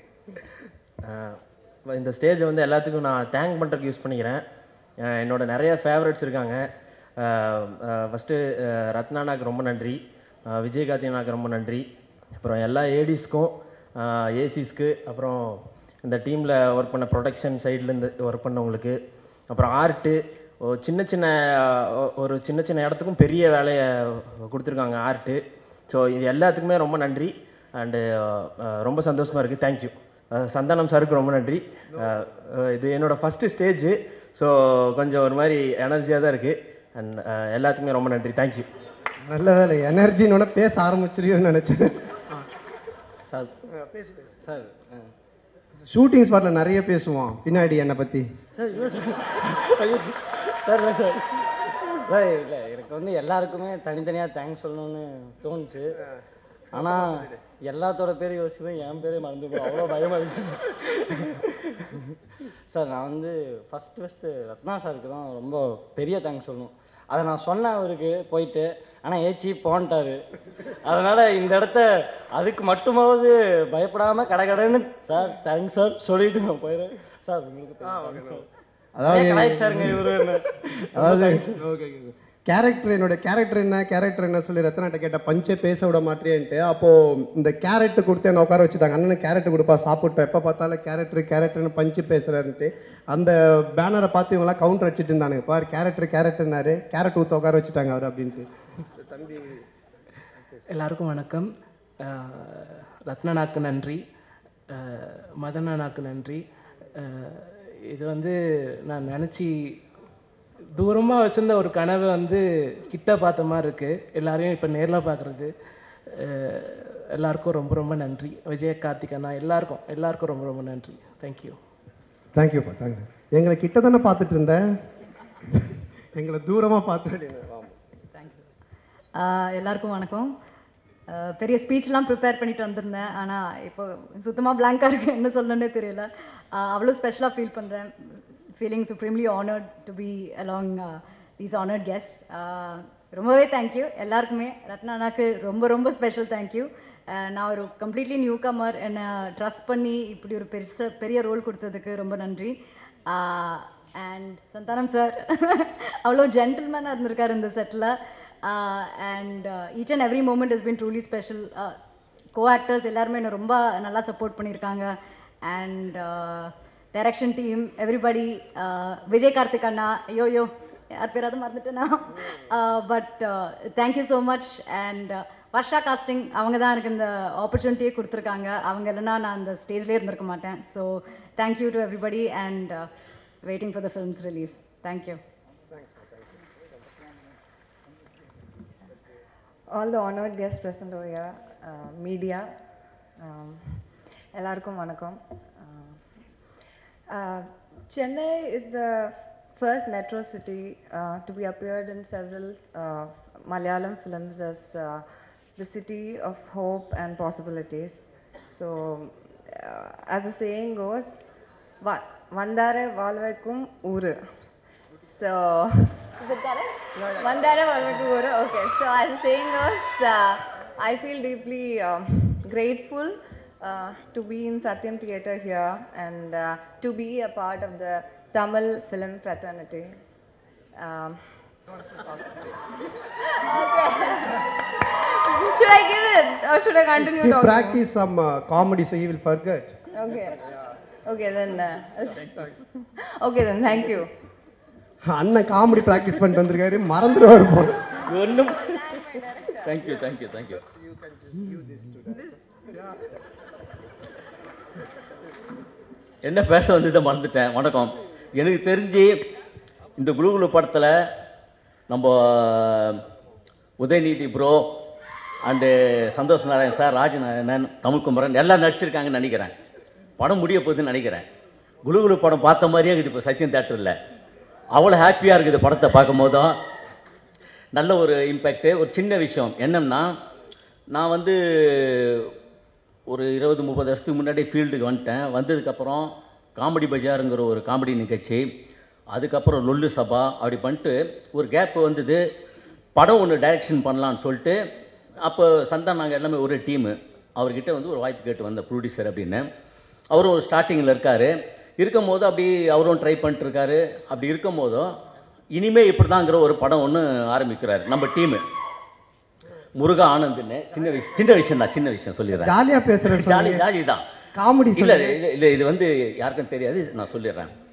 N: இந்த ஸ்டேஜை வந்து எல்லாத்துக்கும் நான் தேங்க் பண்ணுறதுக்கு யூஸ் பண்ணிக்கிறேன் அஹ் என்னோட நிறைய ஃபேவரட்ஸ் இருக்காங்க ஃபஸ்ட்டு ரத்னானாக்கு ரொம்ப நன்றி அஹ் விஜயகார்த்தினாக்கு ரொம்ப நன்றி அப்புறம் எல்லா ஏடிஸ்க்கும் ஏசிஸ்க்கு அப்புறம் இந்த டீமில் ஒர்க் பண்ண ப்ரொடக்ஷன் சைட்லேருந்து ஒர்க் பண்ணவங்களுக்கு அப்புறம் ஆர்ட்டு ஒரு சின்ன சின்ன அஹ், ஒரு சின்ன சின்ன இடத்துக்கும் பெரிய வேலையை கொடுத்துருக்காங்க ஆர்ட்டு ஸோ இது எல்லாத்துக்குமே ரொம்ப நன்றி அண்டு ரொம்ப சந்தோஷமாக இருக்குது தேங்க்யூ சந்தானம் சாருக்கு ரொம்ப நன்றி அஹ், அஹ், இது என்னோடய ஃபஸ்ட்டு ஸ்டேஜு ஸோ கொஞ்சம் ஒரு மாதிரி எனர்ஜியாக தான் இருக்குது அண்ட் எல்லாத்துக்குமே ரொம்ப நன்றி தேங்க்யூ
G: நல்ல வேலை எனர்ஜினோட பேச ஆரம்பிச்சிருக்கோன்னு நினச்சேன்
O: சார் சார்
G: ஷூட்டிங் ஸ்பாட்டில் நிறைய பேசுவோம் பின்னாடி என்னை பற்றி
O: சார் இல்லை சார் ஐயோ சார் இல்லை சார் சார் இல்லை எனக்கு வந்து எல்லாருக்குமே தனித்தனியாக தேங்க்ஸ் சொல்லணும்னு தோணுச்சு ஆனால் எல்லாத்தோட பேரும் யோசிப்பேன் என் பேரே மறந்து போய் அவ்வளோ பயமாக இருந்துச்சு சார் நான் வந்து ஃபஸ்ட்டு ஃபஸ்ட்டு ரத்னா சாருக்கு தான் ரொம்ப பெரிய தேங்க்ஸ் சொல்லணும் அதை நான் சொன்னேன் அவருக்கு போயிட்டு ஆனால் ஏச்சி போன்ட்டாரு அதனால் இந்த இடத்த அதுக்கு மட்டுமாவது பயப்படாமல் கடகடன்னு சார் தேங்க்ஸ் சார் சொல்லிட்டு நான் போயிடுறேன் சார் உங்களுக்கு தேங்க்ஸ் சார்
G: அதாவது
O: கலாய்ச்சாருங்க இவரு என்ன. ரொம்ப
G: அதாவது
O: thanks.
G: ஓகே கேரக்டர் என்னோட கேரக்டர் என்ன கேரக்டர் என்ன சொல்லி ரத்னாட்ட கேட்ட பஞ்சே பேச விட மாட்டேன்ட்டு அப்போது இந்த கேரட் கொடுத்து என்ன உட்கார வச்சுட்டாங்க அண்ணன் கேரட் கொடுப்பா சாப்பிட்டோம் எப்போ பார்த்தாலும் கேரக்டர் கேரக்டர்னு பஞ்சு பேசுகிறாருன்ட்டு அந்த பேனரை பார்த்து இவங்களாம் கவுண்டர் அடிச்சிட்டு இருந்தானுங்க பாரு கேரக்டர் கேரக்டர்னாரு கேரட் ஊற்ற உட்கார வச்சுட்டாங்க அவர் அப்படின்ட்டு தம்பி
P: எல்லாருக்கும் வணக்கம் அஹ், ரத்னனாக்கு நன்றி அஹ், மதன் அண்ணாக்கு நன்றி அஹ், இது வந்து நான் நினச்சி தூரமாக வச்சிருந்த ஒரு கனவு வந்து கிட்ட பார்த்த மாதிரி இருக்குது எல்லாரையும் இப்போ நேரில் பார்க்குறது எல்லாருக்கும் ரொம்ப ரொம்ப நன்றி விஜய கார்த்திக் அண்ணா எல்லாருக்கும் எல்லாருக்கும் ரொம்ப ரொம்ப நன்றி தேங்க்யூ
G: தேங்க்யூப்பா தேங்க்ஸ் எங்களை கிட்ட தானே பார்த்துட்டு இருந்தேன் எங்களை தூரமாக பார்த்து
Q: ஆஹ் எல்லாருக்கும் வணக்கம் ஆஹ் பெரிய ஸ்பீச்லாம் ப்ரிப்பேர் பண்ணிட்டு வந்திருந்தேன் ஆனால் இப்போ சுத்தமாக பிளாங்காக இருக்கு என்ன சொல்லணுன்னே தெரியல ஆஹ் அவ்வளோ ஸ்பெஷலாக ஃபீல் பண்ணுறேன் feeling supremely honoured to be along these honoured guess ரொம்பவே தேங்க்யூ எல்லாருக்குமே ரத்னானாக்கு ரொம்ப ரொம்ப ஸ்பெஷல் தேங்க்யூ நான் ஒரு கம்ப்ளீட்லி நியூ கமர் என்னை ட்ரஸ்ட் பண்ணி இப்படி ஒரு பெருச பெரிய ரோல் கொடுத்ததுக்கு ரொம்ப நன்றி அண்ட் சந்தானம் சார் அவ்வளோ ஜென்டில்மேனாக இருந்திருக்காரு இந்த செட்டில் and each and every moment is been truly special co actors எல்லாருமே என்னை ரொம்ப நல்லா சப்போர்ட் பண்ணியிருக்காங்க and direction team everybody Vijay Karthik அண்ணா ஐயோ ஐயோ யார் பேராவது மறந்துட்டேனா but thank you so much and Varsha casting அவங்க தான் எனக்கு இந்த ஆப்பர்ச்சுனிட்டியே கொடுத்துருக்காங்க அவங்க இல்லைன்னா நான் அந்த ஸ்டேஜ்லேயே இருந்திருக்க மாட்டேன் so thank you to everybody and waiting for the film's release thank you
R: all the honored guests present over here, uh, media, um, எல்லாருக்கும் வணக்கம் Uh, Chennai is the first metro city uh, to be appeared in several uh, Malayalam films as uh, the city of hope and possibilities. So, uh, as the saying goes, "Va- Vandare Valvaikum Uru. So, is it correct? Vandare Valvaikum Uru. Okay, so as the saying goes, uh, I feel deeply um, grateful uh, to be in Satyam Theatre here and uh, to be a part of the Tamil film fraternity. Um, should I give it or should I continue
G: He
R: talking?
G: practice some uh, comedy so he will forget.
R: Okay. Okay, then. Uh, okay, then. Thank you.
G: அண்ணன் காமெடி ப்ராக்டிஸ் பண்ணிட்டு வந்திருக்காரு மறந்துடுவார் போல
S: ஒன்றும் தேங்க்யூ தேங்க்யூ தேங்க்யூ என்ன பேச வந்ததை மறந்துட்டேன் வணக்கம் எனக்கு தெரிஞ்சு இந்த குழு குழு படத்தில் நம்ம Udhayanidhi bro and Santhosh Narayan sir Rajanarayanan Tamizhkumaran எல்லாம் நடிச்சிருக்காங்கன்னு நினைக்கிறேன் படம் முடிய போகுதுன்னு நினைக்கிறேன் குழு குழு படம் பார்த்த மாதிரியே இருக்குது இப்போ சத்யம் தேட்டரில் அவ்வளோ ஹாப்பியாக இருக்குது படத்தை பார்க்கும் போதும் நல்ல ஒரு இம்பேக்ட்டு ஒரு சின்ன விஷயம் என்னன்னா நான் வந்து ஒரு இருபது முப்பது வருஷத்துக்கு முன்னாடி ஃபீல்டுக்கு வந்துட்டேன் வந்ததுக்கப்புறம் காமெடி பஜாருங்கிற ஒரு காமெடி நிகழ்ச்சி அதுக்கப்புறம் லொல்லு சபா அப்படி பண்ணிட்டு ஒரு கேப் வந்தது படம் ஒன்று டைரக்ஷன் பண்ணலான்னு சொல்லிட்டு அப்போ சந்தான் நாங்கள் எல்லாமே ஒரு டீமு அவர்கிட்ட வந்து ஒரு வாய்ப்பு கேட்டு வந்த ப்ரொடியூசர் அப்படின்னு அவரும் ஒரு ஸ்டார்டிங்கில் இருக்கார் இருக்கும் போது அப்படி அவரும் ட்ரை பண்ணிட்டுருக்காரு அப்படி இருக்கும் போதும் இனிமே இப்படி தாங்கிற ஒரு படம் ஒன்று ஆரம்பிக்கிறாரு நம்ம டீமு முருகா ஆனந்த்னு சின்ன விஷயம் சின்ன விஷயம் தான் சின்ன விஷயம் சொல்லிடுறேன்
G: ஜாலியா பேசுற
S: ஜாலி
G: சொன்னீங்க.
S: ஜாலி தான்
G: காமெடி
S: இல்லை
G: சொல்லுங்க.
S: இது இல்லை இது வந்து யாருக்கும் தெரியாது நான் சொல்லிடுறேன்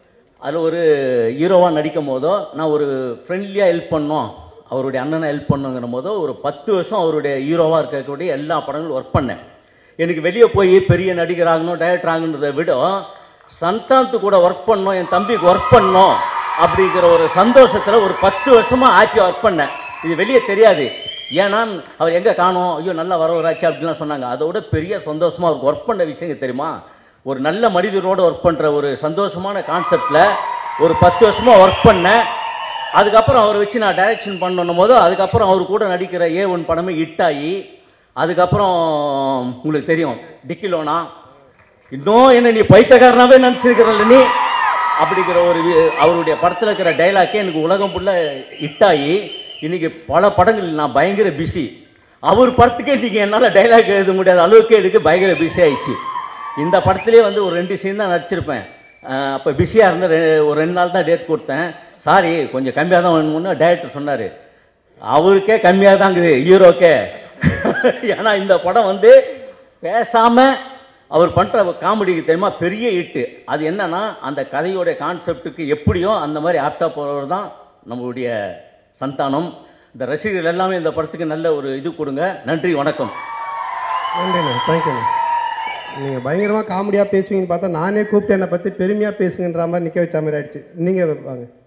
S: அதில் ஒரு ஹீரோவாக நடிக்கும் போதோ நான் ஒரு ஃப்ரெண்ட்லியாக ஹெல்ப் பண்ணோம் அவருடைய அண்ணனை ஹெல்ப் பண்ணுங்கிற போதோ ஒரு பத்து வருஷம் அவருடைய ஹீரோவாக இருக்கக்கூடிய எல்லா படங்களும் ஒர்க் பண்ணேன் எனக்கு வெளியே போய் பெரிய நடிகர் ஆகணும் டைரக்டர் ஆகணுன்றதை விட சந்தாந்த் கூட ஒர்க் பண்ணோம் என் தம்பிக்கு ஒர்க் பண்ணோம் அப்படிங்கிற ஒரு சந்தோஷத்தில் ஒரு பத்து வருஷமாக ஹாப்பியாக ஒர்க் பண்ணேன் இது வெளியே தெரியாது ஏன்னா அவர் எங்கே காணோம் ஐயோ நல்லா வரவராச்சு அப்படின்லாம் சொன்னாங்க அதோட பெரிய சந்தோஷமாக அவருக்கு ஒர்க் பண்ண விஷயம் தெரியுமா ஒரு நல்ல மனிதனோட ஒர்க் பண்ணுற ஒரு சந்தோஷமான கான்செப்டில் ஒரு பத்து வருஷமாக ஒர்க் பண்ணேன் அதுக்கப்புறம் அவரை வச்சு நான் டைரக்ஷன் பண்ணணும் போது அதுக்கப்புறம் அவர் கூட நடிக்கிற ஏ ஒன் படமே ஹிட் ஆகி அதுக்கப்புறம் உங்களுக்கு தெரியும் டிக்கிலோனா இன்னும் என்ன நீ பைத்தியக்காரனாவே நினச்சிருக்கிறல்ல நீ அப்படிங்கிற ஒரு வி- அவருடைய படத்தில் இருக்கிற டைலாக்கே எனக்கு உலகம் ஃபுல்லாக ஹிட் ஆகி இன்னைக்கு பல படங்கள் நான் பயங்கர பிஸி அவர் படத்துக்கே நீங்கள் என்னால் டைலாக் எழுத முடியாத அளவுக்கு எனக்கு பயங்கர பிஸி ஆயிடுச்சு இந்த படத்திலே வந்து ஒரு ரெண்டு சீன் தான் நடிச்சிருப்பேன் அப்போ பிஸியாக இருந்த ரெ- ஒரு ரெண்டு நாள் தான் டேட் கொடுத்தேன் சாரி கொஞ்சம் கம்மியாக தான் வேணும்னு டைரக்டர் சொன்னார் அவருக்கே கம்மியாக தான் இருக்குது ஹீரோக்கே ஏன்னா இந்த படம் வந்து பேசாமல் அவர் பண்ணுற காமெடிக்கு தெரியுமா பெரிய ஹிட்டு அது என்னன்னா அந்த கதையோட கான்செப்ட்டுக்கு எப்படியோ அந்த மாதிரி ஆப்டாக போகிறவர் தான் நம்மளுடைய சந்தானம் இந்த ரசிகர்கள் எல்லாமே இந்த படத்துக்கு நல்ல ஒரு இது கொடுங்க நன்றி வணக்கம்
B: நன்றிண்ணா தேங்க்யூண்ணா நீங்கள் பயங்கரமாக காமெடியாக பேசுவீங்கன்னு பார்த்தா நானே கூப்பிட்டு என்னை பற்றி பெருமையாக பேசுங்கன்ற மாதிரி நிற்க வச்ச மாதிரி ஆயிடுச்சு நீங்கள் வாங்க